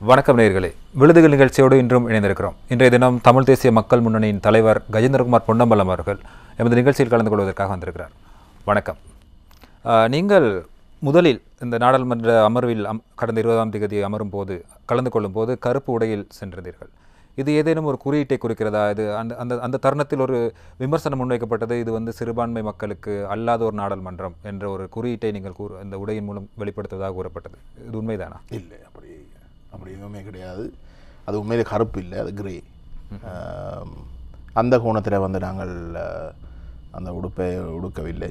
வணக்கம் நேயர்களே விழுதுகள் நிகழ்ச்சியோடு இன்றும் இணைந்திருக்கிறோம் இன்றைய தினம் தமிழ் தேசிய மக்கள் முன்னணியின் தலைவர் கஜேந்திரகுமார் பொன்னம்பலம் அவர்கள் எமது நிகழ்ச்சியில் கலந்து கொள்வதற்காக வந்திருக்கிறார் வணக்கம் ஆஹ், நீங்கள் முதலில் இந்த நாடாளுமன்ற அமர்வில் அம் கடந்த இருபதாம் தேதி அமரும் போது கலந்து கொள்ளும் போது கருப்பு உடையில் சென்றிருந்தீர்கள் இது ஏதேனும் ஒரு குறியீட்டை குறிக்கிறதா இது அந்த அந்த அந்த தருணத்தில் ஒரு விமர்சனம் முன்வைக்கப்பட்டது இது வந்து சிறுபான்மை மக்களுக்கு அல்லாத ஒரு நாடாளுமன்றம் என்ற ஒரு குறியீட்டை நீங்கள் கூறு அந்த உடையின் மூலம் வெளிப்படுத்துவதாக கூறப்பட்டது இது உண்மைதானா இல்லை அப்படி அப்படி எதுவுமே கிடையாது அது உண்மையிலே கருப்பு இல்லை அது கிரே அந்த கோணத்தில் வந்து நாங்கள் அஹ், அந்த உடுப்பை உடுக்கவில்லை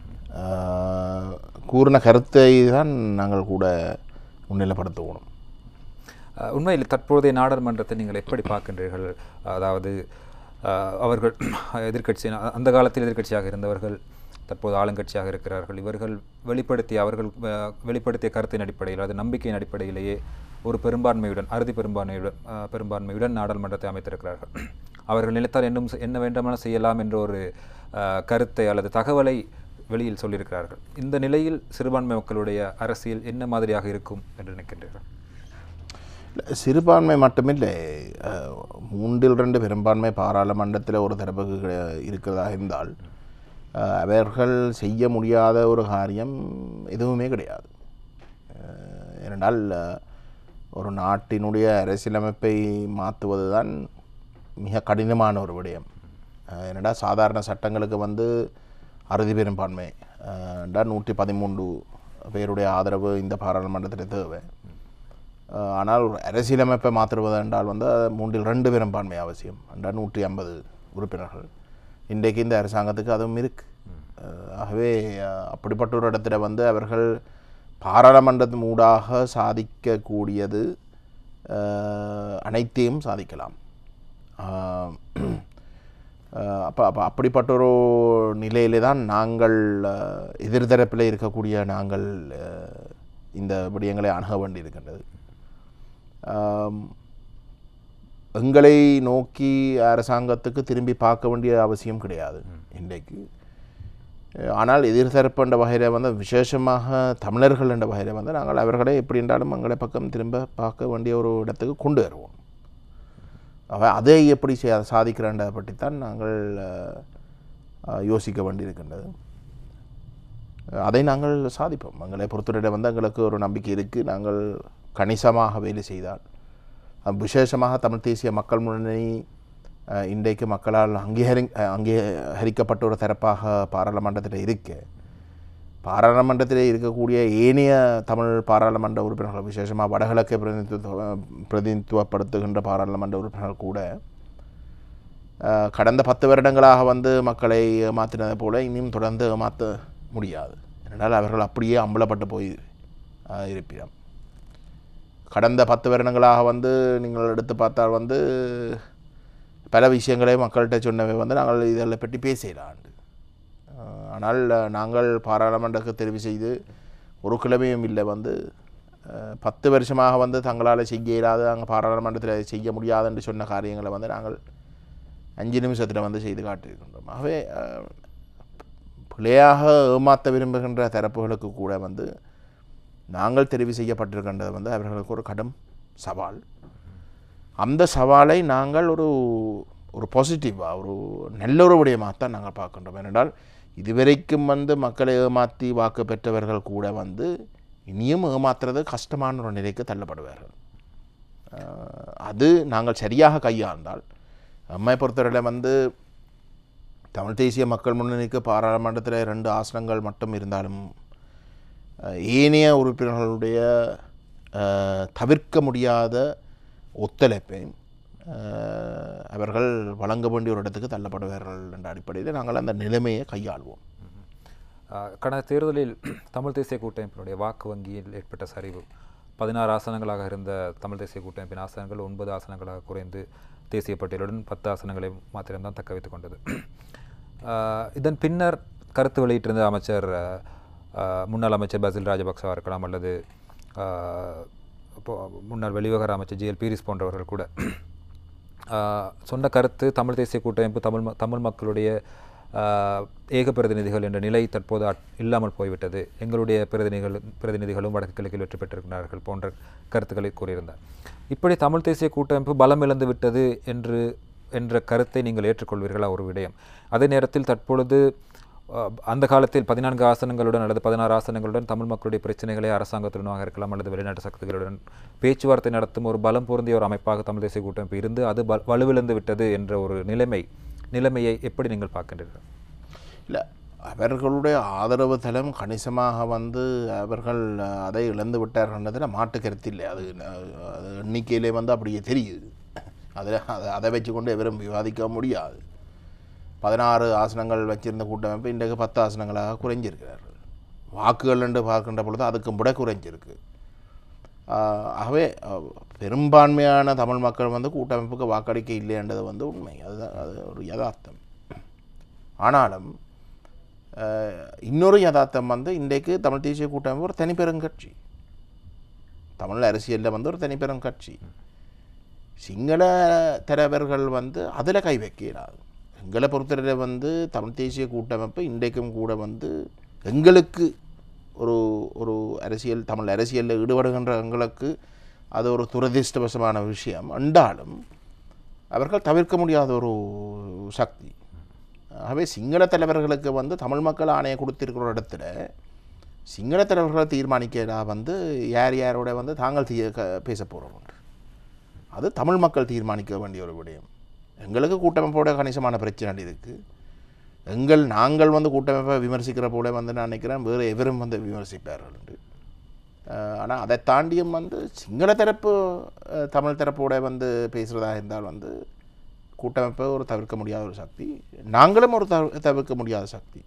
அஹ், கூறின கருத்தை தான் நாங்கள் கூட முன்னிலைப்படுத்துவோம் அஹ் உண்மையில் தற்போதைய நாடாளுமன்றத்தை நீங்கள் எப்படி பார்க்கின்றீர்கள் அதாவது அஹ், அவர்கள் எதிர்க்கட்சி அந்த காலத்தில் எதிர்க்கட்சியாக இருந்தவர்கள் தற்போது ஆளுங்கட்சியாக இருக்கிறார்கள் இவர்கள் வெளிப்படுத்திய அவர்கள் அஹ், வெளிப்படுத்திய கருத்தின் அடிப்படையில் அது நம்பிக்கையின் அடிப்படையிலேயே ஒரு பெரும்பான்மையுடன் அறுதி பெரும்பான்மையுடன் அஹ், பெரும்பான்மையுடன் நாடாளுமன்றத்தை அமைத்திருக்கிறார்கள் அவர்கள் நினைத்தால் இன்னும் செ- என்ன வேண்டுமானால் செய்யலாம் என்ற ஒரு அஹ், கருத்தை அல்லது தகவலை வெளியில் சொல்லியிருக்கிறார்கள் இந்த நிலையில் சிறுபான்மை மக்களுடைய அரசியல் என்ன மாதிரியாக இருக்கும் என்று நினைக்கின்றீர்கள் இல்ல, சிறுபான்மை மட்டுமில்லை அஹ், மூன்றில் ரெண்டு பெரும்பான்மை பாராளுமன்றத்தில் ஒரு தரப்புக்கு கிடை- இருக்கிறதா இருந்தால் அஹ், அவர்கள் செய்ய முடியாத ஒரு காரியம் எதுவுமே கிடையாது அஹ், ஏனென்றால் அஹ், ஒரு நாட்டினுடைய அரசியலமைப்பை மாற்றுவது தான் மிக கடினமான ஒரு விடயம் அஹ், ஏனென்றால் சாதாரண சட்டங்களுக்கு வந்து அறுதி பெரும்பான்மை அஹ், நூற்றி பதிமூன்று பேருடைய ஆதரவு இந்த பாராளுமன்றத்தில் தேவை அஹ் ஆனால் ஒரு அரசியலமைப்பை மாற்றுவது என்றால் வந்து அது மூன்றில் ரெண்டு பெரும்பான்மை அவசியம் என்றால் நூற்றி ஐம்பது உறுப்பினர்கள் இன்றைக்கு இந்த அரசாங்கத்துக்கு அதுவும் இருக்கு அஹ் ஆகவே அஹ் அப்படிப்பட்ட ஒரு இடத்துல வந்து அவர்கள் பாராளுமன்றத்தின் ஊடாக சாதிக்கக்கூடியது அஹ் அனைத்தையும் சாதிக்கலாம் ஆஹ் அஹ் அப்போ அப்போ அப்படிப்பட்ட ஒரு நிலையிலே தான் நாங்கள் அஹ், எதிர்தரப்பில் இருக்கக்கூடிய நாங்கள் அஹ், இந்த விடயங்களை அணுக வேண்டியிருக்கின்றது ஆம், எங்களை நோக்கி அரசாங்கத்துக்கு திரும்பி பார்க்க வேண்டிய அவசியம் கிடையாது இன்றைக்கு அஹ், ஆனால் எதிர்தரப்பு என்ற வகையில் வந்து விசேஷமாக தமிழர்கள் என்ற வகையில் வந்து நாங்கள் அவர்களை எப்படி என்றாலும் எங்களை பக்கம் திரும்ப பார்க்க வேண்டிய ஒரு இடத்துக்கு கொண்டு வருவோம் அவ அதை எப்படி சே- சாதிக்கிறேன்றதை பற்றித்தான் நாங்கள் அஹ், அஹ், யோசிக்க வேண்டியிருக்கின்றது அதை நாங்கள் சாதிப்போம் எங்களை பொறுத்தவரையில் வந்து எங்களுக்கு ஒரு நம்பிக்கை இருக்குது நாங்கள் கணிசமாக வேலை செய்தால் அஹ், விசேஷமாக தமிழ் தேசிய மக்கள் முன்னணி அஹ், இன்றைக்கு மக்களால் அங்கீகரி அஹ், அங்கீகரிக்கப்பட்ட ஒரு தரப்பாக பாராளுமன்றத்தில் இருக்கு பாராளுமன்றத்தில் இருக்கக்கூடிய ஏனைய தமிழ் பாராளுமன்ற உறுப்பினர்கள் விசேஷமாக வடகிழக்கை பிரதிநிதித்துவ பிரதிநிதித்துவப்படுத்துகின்ற பாராளுமன்ற உறுப்பினர்கள் கூட அஹ், கடந்த பத்து வருடங்களாக வந்து மக்களை ஏமாற்றினதை போல இனியும் தொடர்ந்து ஏமாற்ற முடியாது ஏனென்றால் அவர்கள் அப்படியே அம்பலப்பட்டு போய் அஹ், இருப்பிடம் கடந்த பத்து வருடங்களாக வந்து நீங்கள் எடுத்து பார்த்தால் வந்து பல விஷயங்களை மக்கள்கிட்ட சொன்னவை வந்து நாங்கள் இதில் பற்றி பேசலாண்டு அஹ், ஆனால் அஹ், நாங்கள் பாராளுமன்றத்துக்கு தெரிவு செய்து ஒரு கிழமையும் இல்லை வந்து அஹ், பத்து வருஷமாக வந்து தங்களால் செய்ய இயலாத அங்கே பாராளுமன்றத்தில் செய்ய முடியாது என்று சொன்ன காரியங்களை வந்து நாங்கள் அஞ்சு நிமிஷத்தில் வந்து செய்து காட்டியிருக்கின்றோம் ஆகவே அஹ், பிழையாக ஏமாற்ற விரும்புகின்ற தரப்புகளுக்கு கூட வந்து நாங்கள் தெரிவு செய்யப்பட்டிருக்கின்றது வந்து அவர்களுக்கு ஒரு கடும் சவால் அந்த சவாலை நாங்கள் ஒரு ஒரு பாசிட்டிவாக ஒரு நல்ல ஒரு விடயமாகத்தான் நாங்கள் பார்க்கின்றோம் ஏனென்றால் இதுவரைக்கும் வந்து மக்களை ஏமாற்றி வாக்கு பெற்றவர்கள் கூட வந்து இனியும் ஏமாத்துறது கஷ்டமான ஒரு நிலைக்கு தள்ளப்படுவார்கள் அஹ், அது நாங்கள் சரியாக கையாண்டால் நம்மை பொறுத்தவரையில் வந்து தமிழ் தேசிய மக்கள் முன்னணிக்கு பாராளுமன்றத்தில் ரெண்டு ஆசனங்கள் மட்டும் இருந்தாலும் அஹ், ஏனைய உறுப்பினர்களுடைய அஹ், தவிர்க்க முடியாத ஒத்துழைப்பை அஹ், அவர்கள் வழங்க வேண்டிய ஒரு இடத்துக்கு தள்ளப்படுவார்கள் என்ற அடிப்படையில் நாங்கள் அந்த நிலைமையை கையாள்வோம் ஆஹ் கடந்த தேர்தலில் தமிழ் தேசிய கூட்டமைப்பினுடைய வாக்கு வங்கியில் ஏற்பட்ட சரிவு பதினாறு ஆசனங்களாக இருந்த தமிழ் தேசிய கூட்டமைப்பின் ஆசனங்கள் ஒன்பது ஆசனங்களாக குறைந்து தேசிய பட்டியலுடன் பத்து ஆசனங்களை மாத்திரம்தான் தக்க வைத்துக் கொண்டது ஆஹ் இதன் பின்னர் கருத்து வெளியிட்டிருந்த அமைச்சர் ஆஹ், ஆஹ், முன்னாள் அமைச்சர் பசில் ராஜபக்சவா இருக்கலாம் அல்லது ஆஹ், இப்போ முன்னாள் வெளிவிவகார அமைச்சர் ஜிஎல் பீரிஸ் போன்றவர்கள் கூட ஆஹ் சொன்ன கருத்து தமிழ் தேசிய கூட்டமைப்பு தமிழ் ம- தமிழ் மக்களுடைய ஆஹ், ஏக பிரதிநிதிகள் என்ற நிலை தற்போது அட்- இல்லாமல் போய்விட்டது எங்களுடைய பிரதிநிதிகள் பிரதிநிதிகளும் வடக்கு கிழக்கில் வெற்றி பெற்றிருக்கிறார்கள் போன்ற கருத்துக்களை கூறியிருந்தார் இப்படி தமிழ் தேசிய கூட்டமைப்பு பலம் இழந்து விட்டது என்று என்ற கருத்தை நீங்கள் ஏற்றுக்கொள்வீர்களா ஒரு விடயம் அதே நேரத்தில் தற்பொழுது அஹ், அந்த காலத்தில் பதினான்கு ஆசனங்களுடன் அல்லது பதினாறு ஆசனங்களுடன் தமிழ் மக்களுடைய பிரச்சனைகளை அரசாங்கத்துடனாக இருக்கலாம் அல்லது வெளிநாட்டு சக்திகளுடன் பேச்சுவார்த்தை நடத்தும் ஒரு பலம் பொருந்திய ஒரு அமைப்பாக தமிழ் தேசிய கூட்டமைப்பு இருந்து அது ப- வலுவிழந்து விட்டது என்ற ஒரு நிலைமை நிலைமையை எப்படி நீங்கள் பார்க்கின்றீர்கள் இல்லை அவர்களுடைய ஆதரவு தளம் கணிசமாக வந்து அவர்கள் அஹ், அதை இழந்து விட்டார்கள்ன்றதில் மாட்டு கருத்து இல்லை அது அஹ், அது எண்ணிக்கையிலே வந்து அப்படியே தெரியுது அதில் அதை அதை வச்சுக்கொண்டு எவரும் விவாதிக்க முடியாது பதினாறு ஆசனங்கள் வச்சிருந்த கூட்டமைப்பு இன்றைக்கு பத்து ஆசனங்களாக குறைஞ்சிருக்கிறார்கள் வாக்குகள் என்று பார்க்கின்ற பொழுது அதுக்கும் விட குறைஞ்சிருக்கு ஆஹ் ஆகவே அஹ், பெரும்பான்மையான தமிழ் மக்கள் வந்து கூட்டமைப்புக்கு வாக்களிக்க இல்லைன்றது வந்து உண்மை அதுதான் அது ஒரு யதார்த்தம் ஆனாலும் அஹ், இன்னொரு யதார்த்தம் வந்து இன்றைக்கு தமிழ் தேசிய கூட்டமைப்பு ஒரு தனிப்பெருங்கட்சி தமிழ் அரசியலில் வந்து ஒரு தனிப்பெருங்கட்சி சிங்கள தலைவர்கள் வந்து அதில் கை வைக்க இயலாது எங்களை பொறுத்தவரை வந்து தமிழ் தேசிய கூட்டமைப்பு இன்றைக்கும் கூட வந்து எங்களுக்கு ஒரு ஒரு அரசியல் தமிழ் அரசியலில் ஈடுபடுகின்ற எங்களுக்கு அது ஒரு துரதிர்ஷ்டவசமான விஷயம் என்றாலும் அவர்கள் தவிர்க்க முடியாத ஒரு சக்தி ஆகவே சிங்கள தலைவர்களுக்கு வந்து தமிழ் மக்கள் ஆணையம் கொடுத்திருக்கிற இடத்துல சிங்கள தலைவர்களை தீர்மானிக்கிறா வந்து யார் யாரோட வந்து தாங்கள் தீ க- பேச போகிறோம் அது தமிழ் மக்கள் தீர்மானிக்க வேண்டிய ஒரு விடயம் எங்களுக்கு கூட்டமைப்போட கணிசமான பிரச்சனை இருக்குது எங்கள் நாங்கள் வந்து கூட்டமைப்பை விமர்சிக்கிற போல வந்து நான் நினைக்கிறேன் வேறு எவரும் வந்து விமர்சிப்பார்கள் ஆனால் அதை தாண்டியும் வந்து சிங்கள தரப்பு அஹ், தமிழ் தரப்போட வந்து பேசுகிறதா இருந்தால் வந்து கூட்டமைப்பை ஒரு தவிர்க்க முடியாத ஒரு சக்தி நாங்களும் ஒரு தவிர தவிர்க்க முடியாத சக்தி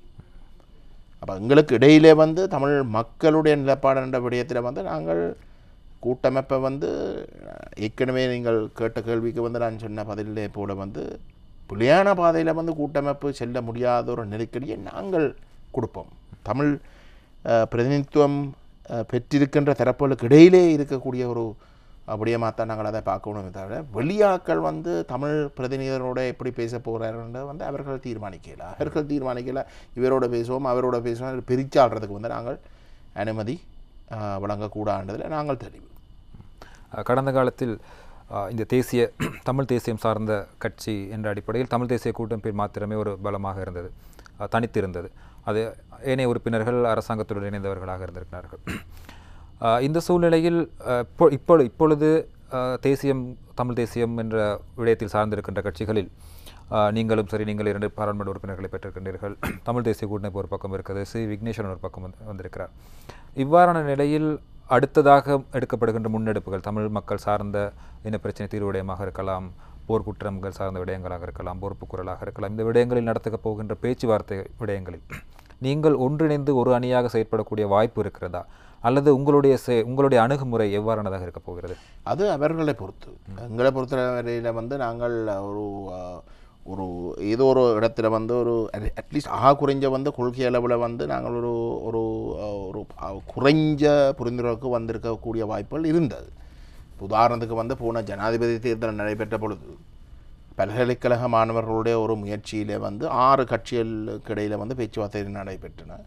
அப்போ எங்களுக்கு இடையிலே வந்து தமிழ் மக்களுடைய நிலப்பாடு என்ற விடயத்தில் வந்து நாங்கள் கூட்டமைப்பை வந்து அஹ், ஏற்கனவே நீங்கள் கேட்ட கேள்விக்கு வந்து நான் சொன்ன பதிலே போல வந்து புலியான பாதையில் வந்து கூட்டமைப்பு செல்ல முடியாத ஒரு நெருக்கடியை நாங்கள் கொடுப்போம் தமிழ் அஹ், பிரதிநிதித்துவம் அஹ், பெற்றிருக்கின்ற தரப்புகளுக்கு இடையிலே இருக்கக்கூடிய ஒரு அப்படியேமா தான் நாங்கள் அதை பார்க்கணுமே தவிர வெளியாக்கள் வந்து தமிழ் பிரதிநிதிகளோட எப்படி பேச போகிறாருன்ற வந்து அவர்கள் தீர்மானிக்கல அவர்கள் தீர்மானிக்கல இவரோட பேசுவோம் அவரோட பேசுவோம் பிரிச்சாடுறதுக்கு வந்து நாங்கள் அனுமதி அஹ், வழங்கக்கூடாதுன்றதில் நாங்கள் தெளிவு அஹ் கடந்த காலத்தில் அஹ், இந்த தேசிய தமிழ் தேசியம் சார்ந்த கட்சி என்ற அடிப்படையில் தமிழ் தேசிய கூட்டமைப்பில் மாத்திரமே ஒரு பலமாக இருந்தது அஹ், தனித்திருந்தது அது ஏனைய உறுப்பினர்கள் அரசாங்கத்துடன் இணைந்தவர்களாக இருந்திருக்கிறார்கள் அஹ், இந்த சூழ்நிலையில் அஹ், இப்போ இப்போ இப்பொழுது அஹ், தேசியம் தமிழ் தேசியம் என்ற விடயத்தில் சார்ந்திருக்கின்ற கட்சிகளில் அஹ், நீங்களும் சரி நீங்கள் இரண்டு பாராளுமன்ற உறுப்பினர்களை பெற்றிருக்கின்றீர்கள் தமிழ் தேசிய கூட்டமைப்பு ஒரு பக்கம் இருக்கிறது சி விக்னேஸ்வரன் ஒரு பக்கம் வந்து வந்திருக்கிறார் இவ்வாறான நிலையில் அடுத்ததாக எடுக்கப்படுகின்ற முன்னெடுப்புகள் தமிழ் மக்கள் சார்ந்த இன பிரச்சனை தீர்வு விடயமாக இருக்கலாம் போர் குற்றங்கள் சார்ந்த விடயங்களாக இருக்கலாம் பொறுப்பு குரலாக இருக்கலாம் இந்த விடயங்களில் நடத்தப் போகின்ற பேச்சுவார்த்தை விடயங்களில் நீங்கள் ஒன்றிணைந்து ஒரு அணியாக செயற்படக்கூடிய வாய்ப்பு இருக்கிறதா அல்லது உங்களுடைய செ- உங்களுடைய அணுகுமுறை எவ்வாறானதாக இருக்கப் போகிறது அது அவர்களை பொறுத்து எங்களை பொறுத்தவரையில் வந்து நாங்கள் ஒரு அஹ், ஒரு ஏதோ ஒரு இடத்துல வந்து ஒரு அட்லீஸ்ட் ஆக குறைஞ்ச வந்து கொள்கை அளவில் வந்து நாங்கள் ஒரு ஒரு அஹ், ஒரு அஹ், குறைஞ்ச புரிந்துணர்வுக்கு வந்திருக்கக்கூடிய வாய்ப்புகள் இருந்தது இப்ப உதாரணத்துக்கு வந்து போன ஜனாதிபதி தேர்தல் நடைபெற்ற பொழுது பல்கலைக்கழக மாணவர்களுடைய ஒரு முயற்சியிலே வந்து ஆறு கட்சிகளுக்கு இடையில் வந்து பேச்சுவார்த்தை நடைபெற்றன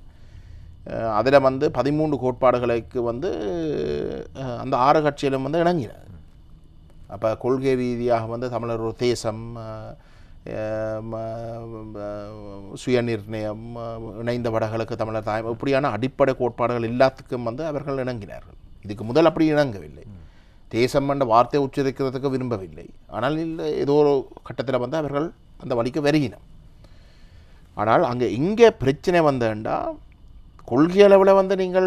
அதில் வந்து பதிமூன்று கோட்பாடுகளுக்கு வந்து அஹ், அந்த ஆறு கட்சியிலும் வந்து இணங்கின அப்போ கொள்கை ரீதியாக வந்து தமிழர் ஒரு தேசம் அஹ், அஹ், ம- ம- சுயநிர்ணயம் அஹ், இணைந்த வடகளுக்கு தமிழர் தாய் இப்படியான அடிப்படை கோட்பாடுகள் எல்லாத்துக்கும் வந்து அவர்கள் இணங்கினார்கள் இதுக்கு முதல் அப்படி இணங்கவில்லை தேசம் என்ற வார்த்தை உச்சரிக்கிறதுக்கு விரும்பவில்லை ஆனால் இல்லை ஏதோ ஒரு கட்டத்தில் வந்து அவர்கள் அந்த வழிக்கு வருகினர் ஆனால் அங்கே இங்கே பிரச்சனை வந்தேன்டா கொள்கை அளவில் வந்து நீங்கள்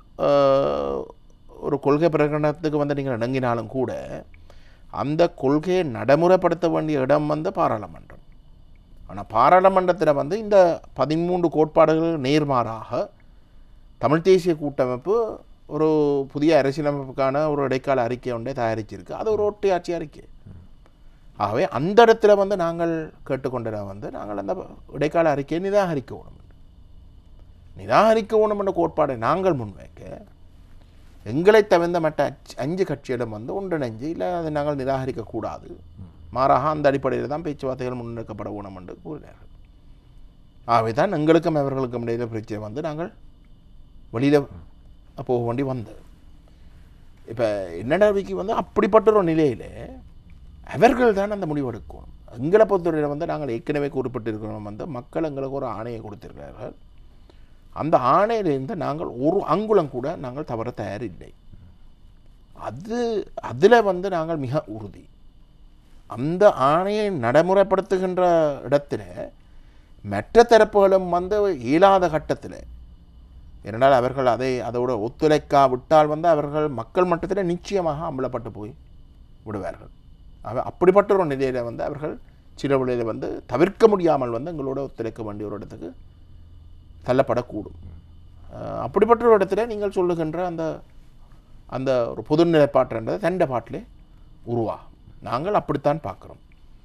அஹ், ஒரு கொள்கை பிரகடனத்துக்கு வந்து நீங்கள் இணங்கினாலும் கூட அந்த கொள்கையை நடைமுறைப்படுத்த வேண்டிய இடம் வந்து பாராளுமன்றம் ஆனால் பாராளுமன்றத்தில் வந்து இந்த பதிமூன்று கோட்பாடுகள் நேர்மாறாக தமிழ் தேசிய கூட்டமைப்பு ஒரு புதிய அரசியலமைப்புக்கான ஒரு இடைக்கால அறிக்கை ஒன்றை தயாரிச்சிருக்கு அது ஒரு ஒட்டியாட்சி அறிக்கை ஆகவே அந்த இடத்துல வந்து நாங்கள் கேட்டுக்கொண்டதை வந்து நாங்கள் அந்த இடைக்கால அறிக்கையை நிராகரிக்க வேணும் நிராகரிக்க வேணும் என்ற கோட்பாடை நாங்கள் முன்வைக்க எங்களை தவிர்ந்த மற்ற அச்- அஞ்சு கட்சியிடம் வந்து ஒன்றிணைஞ்சு இல்லை அதை நாங்கள் நிராகரிக்கக்கூடாது மாறாக அந்த அடிப்படையில் தான் பேச்சுவார்த்தைகள் முன்னெடுக்கப்பட வேணும் என்று கூறினார்கள் ஆகவே தான் எங்களுக்கும் அவர்களுக்கும் இடையில பிரச்சனை வந்து நாங்கள் வெளியில் போக வேண்டி வந்தது இப்போ என்னடாவிக்கு வந்து அப்படிப்பட்ட ஒரு நிலையில் அவர்கள் தான் அந்த முடிவு எடுக்கணும் எங்களை பொறுத்தவரையில் வந்து நாங்கள் ஏற்கனவே குறிப்பிட்டிருக்கிறோம் வந்து மக்கள் எங்களுக்கு ஒரு ஆணையை கொடுத்திருக்கிறார்கள் அந்த ஆணையிலிருந்து நாங்கள் ஒரு அங்குலம் கூட நாங்கள் தவற தயாரில்லை அது அதில் வந்து நாங்கள் மிக உறுதி அந்த ஆணையை நடைமுறைப்படுத்துகின்ற இடத்துல மற்ற தரப்புகளும் வந்து இயலாத கட்டத்தில் ஏனென்றால் அவர்கள் அதை அதோட ஒத்துழைக்காவிட்டால் வந்து அவர்கள் மக்கள் மட்டத்தில் நிச்சயமாக அம்பலப்பட்டு போய் விடுவார்கள் அவ அப்படிப்பட்ட ஒரு நிலையில் வந்து அவர்கள் சில வழியில் வந்து தவிர்க்க முடியாமல் வந்து எங்களோட ஒத்துழைக்க வேண்டிய ஒரு இடத்துக்கு தள்ளப்படக்கூடும் அஹ் அப்படிப்பட்ட ஒரு இடத்துல நீங்கள் சொல்லுகின்ற அந்த அந்த ஒரு பொது நிலைப்பாட்டுன்றது தண்ட பாட்டிலே உருவாகும் நாங்கள் அப்படித்தான் பார்க்குறோம்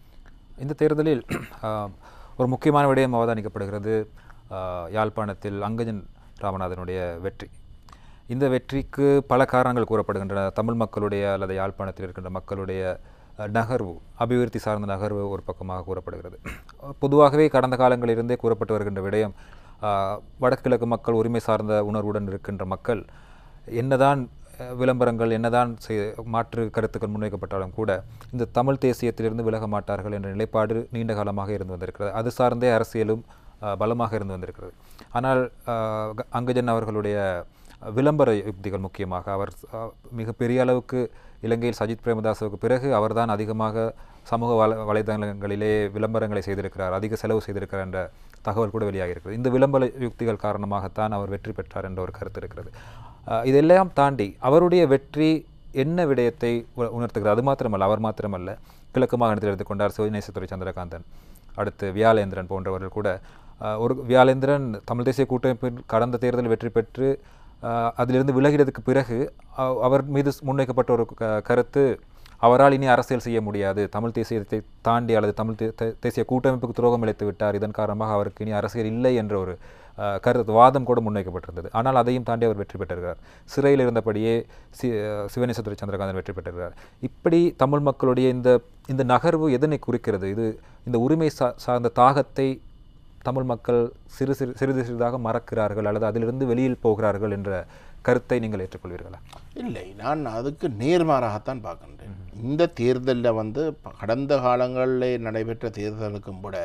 இந்த தேர்தலில் ஆஹ், ஒரு முக்கியமான விடயம் அவதானிக்கப்படுகிறது ஆஹ், யாழ்ப்பாணத்தில் அங்கஜன் ராமநாதனுடைய வெற்றி இந்த வெற்றிக்கு பல காரணங்கள் கூறப்படுகின்றன தமிழ் மக்களுடைய அல்லது யாழ்ப்பாணத்தில் இருக்கின்ற மக்களுடைய அஹ், நகர்வு அபிவிருத்தி சார்ந்த நகர்வு ஒரு பக்கமாக கூறப்படுகிறது பொதுவாகவே கடந்த காலங்களிலிருந்தே கூறப்பட்டு வருகின்ற விடயம் ஆஹ், வடகிழக்கு மக்கள் உரிமை சார்ந்த உணர்வுடன் இருக்கின்ற மக்கள் என்னதான் அஹ், விளம்பரங்கள் என்னதான் செய்- மாற்று கருத்துக்கள் முன்வைக்கப்பட்டாலும் கூட இந்த தமிழ் தேசியத்திலிருந்து விலக மாட்டார்கள் என்ற நிலைப்பாடு நீண்ட காலமாக இருந்து வந்திருக்கிறது அது சார்ந்தே அரசியலும் அஹ், பலமாக இருந்து வந்திருக்கிறது ஆனால் அஹ், க- அங்கஜன் அவர்களுடைய விளம்பர யுக்திகள் முக்கியமாக அவர் அஹ், மிக பெரிய அளவுக்கு இலங்கையில் சஜித் பிரேமதாசவுக்கு பிறகு அவர்தான் அதிகமாக சமூக வலை வலைதளங்களிலே விளம்பரங்களை செய்திருக்கிறார் அதிக செலவு செய்திருக்கிறார் என்ற தகவல் கூட வெளியாகி இருக்கிறது இந்த விளம்பர யுக்திகள் காரணமாகத்தான் அவர் வெற்றி பெற்றார் என்ற ஒரு கருத்து இருக்கிறது அஹ், இதெல்லாம் தாண்டி அவருடைய வெற்றி என்ன விடயத்தை உ- உணர்த்துகிறது அது மாத்திரமல்ல அவர் மாத்திரமல்ல கிழக்கு மாகாணத்தில் எடுத்துக்கொண்டார் சிவநேசத்துறை சந்திரகாந்தன் அடுத்து வியாலேந்திரன் போன்றவர்கள் கூட அஹ், ஒரு வியாலேந்திரன் தமிழ் தேசிய கூட்டமைப்பின் கடந்த தேர்தலில் வெற்றி பெற்று அஹ், அதிலிருந்து விலகியதுக்கு பிறகு அ- அவர் மீது முன்வைக்கப்பட்ட ஒரு க- கருத்து அவரால் இனி அரசியல் செய்ய முடியாது தமிழ் தேசியத்தை தாண்டி அல்லது தமிழ் தே- தே- தேசிய கூட்டமைப்புக்கு துரோகம் இழைத்து விட்டார் இதன் காரணமாக அவருக்கு இனி அரசியல் இல்லை என்ற ஒரு அஹ், கருத்து வாதம் கூட முன்வைக்கப்பட்டிருந்தது ஆனால் அதையும் தாண்டி அவர் வெற்றி பெற்றிருக்கிறார் சிறையில் இருந்தபடியே சி அஹ், சிவனேசத்துறை சந்திரகாந்தன் வெற்றி பெற்றிருக்கிறார் இப்படி தமிழ் மக்களுடைய இந்த இந்த நகர்வு எதனை குறிக்கிறது இது இந்த உரிமை சா சார்ந்த தாகத்தை தமிழ் மக்கள் சிறு சிறு சிறிது சிறிதாக மறக்கிறார்கள் அல்லது அதிலிருந்து வெளியில் போகிறார்கள் என்ற கருத்தை நீங்கள் ஏற்றுக்கொள்வீர்களா இல்லை நான் அதுக்கு நேர்மாறாகத்தான் பார்க்கின்றேன் இந்த தேர்தலில் வந்து ப- கடந்த காலங்களில் நடைபெற்ற தேர்தலுக்கும் கூட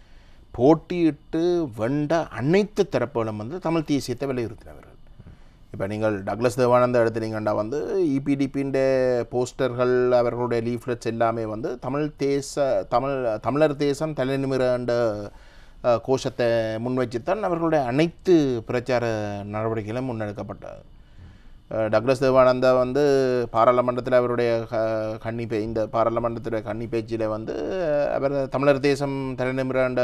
போட்டியிட்டு வெண்ட அனைத்து தரப்புகளும் வந்து தமிழ் தேசியத்தை வலியுறுத்தினவர்கள் இப்போ நீங்கள் டக்ளஸ் தேவானந்த எடுத்துனீங்கன்னா வந்து இபிடிபின்ற போஸ்டர்கள் அவர்களுடைய லீஃப்லெட்ஸ் எல்லாமே வந்து தமிழ் தேச தமிழ் தமிழர் தேசம் தலைநிமிரண்ட அஹ், கோஷத்தை முன்வைச்சுத்தான் அவர்களுடைய அனைத்து பிரச்சார நடவடிக்கைகளும் முன்னெடுக்கப்பட்டது அஹ், டக்ளஸ் தேவானந்தா வந்து பாராளுமன்றத்தில் அவருடைய க கன்னி பே இந்த பாராளுமன்றத்துடைய கன்னி பேச்சில் வந்து அஹ், அவர் தமிழர் தேசம் தலைநிமிரண்ட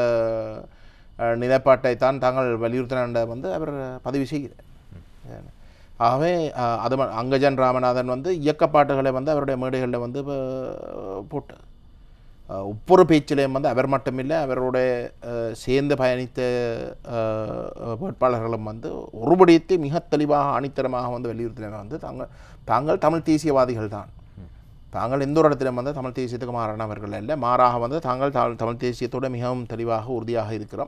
அஹ், நிலைப்பாட்டை தான் தாங்கள் வலியுறுத்தின வந்து அவர் பதிவு செய்கிறார் ஆகவே அஹ், அது ம- அங்கஜன் ராமநாதன் வந்து இயக்கப்பாட்டுகளை வந்து அவருடைய மேடைகளில் வந்து ப- போட்டு அஹ், ஒவ்வொரு பேச்சிலையும் வந்து அவர் மட்டுமில்லை அவருடைய அஹ், சேர்ந்து பயணித்த அஹ், வேட்பாளர்களும் வந்து ஒரு விடயத்தை மிக தெளிவாக ஆணித்தரமாக வந்து வலியுறுத்தினவர் வந்து தாங்கள் தாங்கள் தமிழ் தேசியவாதிகள் தான் தாங்கள் எந்த ஒரு இடத்திலும் வந்து தமிழ் தேசியத்துக்கு மாறானவர்கள் இல்லை மாறாக வந்து தாங்கள் தா- தமிழ் தேசியத்தோட மிகவும் தெளிவாக உறுதியாக இருக்கிறோம்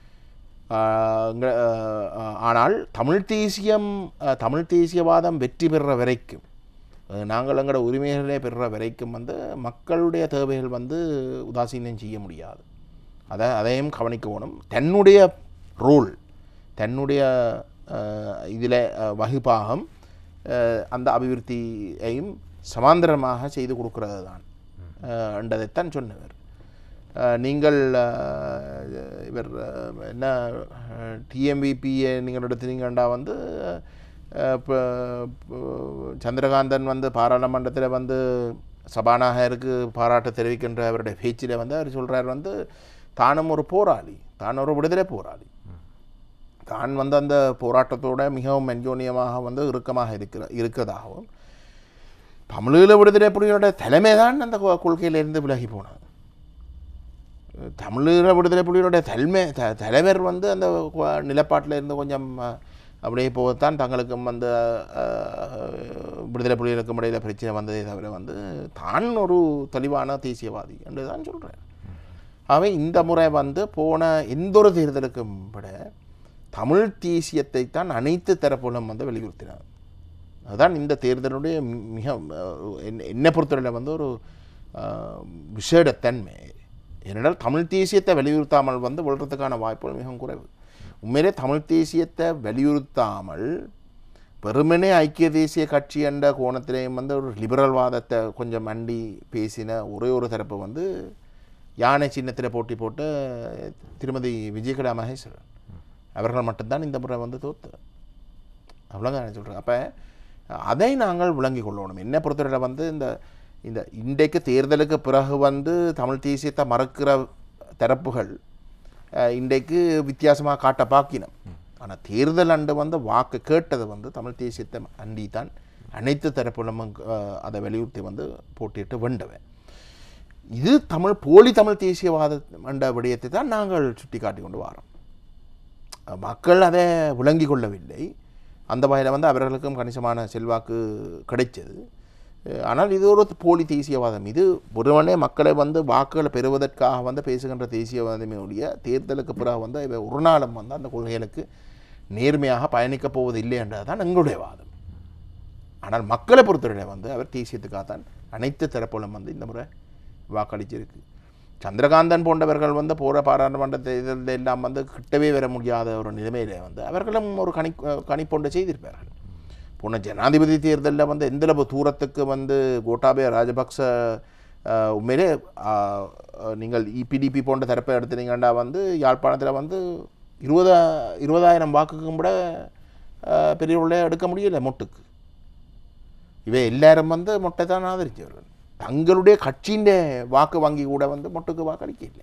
ஆஹ் இங்க- ஆஹ் ஆனால் தமிழ் தேசியம் ஆஹ் தமிழ் தேசியவாதம் வெற்றி பெறுற வரைக்கும் ஆஹ் நாங்கள் எங்களோட உரிமைகளை பெறுற வரைக்கும் வந்து மக்களுடைய தேவைகள் வந்து உதாசீனம் செய்ய முடியாது அதை அதையும் கவனிக்க வேணும் தன்னுடைய ரோல் தன்னுடைய இதில் வகுப்பாகம் ஆஹ் அந்த அபிவிருத்தியையும் சமாந்தரமாக செய்து கொடுக்கிறது தான் ஆஹ் என்றதைத்தான் சொன்னவர் ஆஹ் நீங்கள் ஆஹ் இவர் ஆஹ் என்ன டிஎம்பிபியை நீங்கள் எடுத்தீங்கன்னா வந்து இப்போ சந்திரகாந்தன் வந்து பாராளுமன்றத்தில் வந்து சபாநாயகருக்கு பாராட்டு தெரிவிக்கின்ற அவருடைய பேச்சில் வந்து அவர் சொல்கிறார் வந்து தானும் ஒரு போராளி தான் ஒரு விடுதலை போராளி தான் வந்து அந்த போராட்டத்தோட மிகவும் அன்யோன்யமாக வந்து இறுக்கமாக இருக்கிற இருக்கிறதாகவும் தமிழீழ விடுதலை புலிகளோட தலைமை தான் அந்த கொ- கொள்கையிலிருந்து விலகி போனது தமிழீழ விடுதலை புலிகளுடைய தலைமை த தலைவர் வந்து அந்த கொ- நிலப்பாட்டில் இருந்து கொஞ்சம் அஹ், அப்படியே போகத்தான் தங்களுக்கும் வந்து அஹ், விடுதலை புலிகளுக்கும் இடையில பிரச்சனை வந்ததே தவிர வந்து தான் ஒரு தெளிவான தேசியவாதி என்று தான் சொல்கிறேன் ஆகவே இந்த முறை வந்து போன எந்த ஒரு தேர்தலுக்கும் விட தமிழ் தேசியத்தை தான் அனைத்து தரப்புகளும் வந்து வலியுறுத்தினார் அதுதான் இந்த தேர்தலுடைய மி- மிக அஹ், என்ன- என்னை பொறுத்தவரையில் வந்து ஒரு அஹ், விசேடத்தன்மை ஏனென்றால் தமிழ் தேசியத்தை வலியுறுத்தாமல் வந்து விழுறதுக்கான வாய்ப்புகள் மிகவும் குறைவு உண்மையிலே தமிழ் தேசியத்தை வலியுறுத்தாமல் வெறுமனே ஐக்கிய தேசிய கட்சி என்ற கோணத்திலேயும் வந்து ஒரு லிபரல் வாதத்தை கொஞ்சம் மண்டி பேசின ஒரே ஒரு தரப்பு வந்து யானை சின்னத்தில் போட்டி போட்டு திருமதி விஜயகலா மகேஸ்வரன் அவர்கள் மட்டும்தான் இந்த முறை வந்து தோத்து அவ்வளோதான் நான் சொல்கிறேன் அப்போ அதை நாங்கள் விளங்கி கொள்ளணும் என்ன பொறுத்தவரையில் வந்து இந்த இந்த இன்றைக்கு தேர்தலுக்கு பிறகு வந்து தமிழ் தேசியத்தை மறக்கிற தரப்புகள் அஹ், இன்றைக்கு வித்தியாசமாக காட்ட பாக்கினோம் ஆனால் தேர்தல் அண்டு வந்து வாக்கு கேட்டது வந்து தமிழ் தேசியத்தை அண்டி தான் அனைத்து தரப்புகளும் அஹ், அதை வலியுறுத்தி வந்து போட்டியிட்டு வெண்டவன் இது தமிழ் போலி தமிழ் தேசியவாத என்ற விடயத்தை தான் நாங்கள் சுட்டி காட்டி கொண்டு வரோம் மக்கள் அதை விளங்கி கொள்ளவில்லை அந்த வகையில் வந்து அவர்களுக்கும் கணிசமான செல்வாக்கு கிடைச்சது அஹ் ஆனால் இது ஒரு போலி தேசியவாதம் இது ஒருவனே மக்களை வந்து வாக்குகளை பெறுவதற்காக வந்து பேசுகின்ற தேசியவாதமே ஒழிய தேர்தலுக்கு பிறகு வந்து இவை ஒரு நாளும் வந்து அந்த கொள்கைகளுக்கு நேர்மையாக பயணிக்கப் போவது இல்லை என்றதுதான் எங்களுடைய வாதம் ஆனால் மக்களை பொறுத்தவரை வந்து அவர் தேசியத்துக்காக தான் அனைத்து தரப்புகளும் வந்து இந்த முறை வாக்களிச்சிருக்கு சந்திரகாந்தன் போன்றவர்கள் வந்து போகிற பாராளுமன்ற தேர்தலில் எல்லாம் வந்து கிட்டவே வர முடியாத ஒரு நிலைமையில வந்து அவர்களும் ஒரு கணி கணிப்பொண்டு செய்திருப்பார்கள் போன ஜனாதிபதி தேர்தலில் வந்து எந்தளவு தூரத்துக்கு வந்து கோட்டாபய ராஜபக்ச அஹ், உண்மையிலே அஹ், அஹ், நீங்கள் இபிடிபி போன்ற தரப்பை எடுத்தீங்கன்னா வந்து யாழ்ப்பாணத்தில் வந்து இருபதா இருபதாயிரம் வாக்குக்கும் கூட அஹ், பெரிய உள்ள எடுக்க முடியல மொட்டுக்கு இவை எல்லாரும் வந்து மொட்டை தான் ஆதரிச்சவர்கள் தங்களுடைய கட்சியின் வாக்கு வங்கி கூட வந்து மொட்டுக்கு வாக்களிக்க இல்லை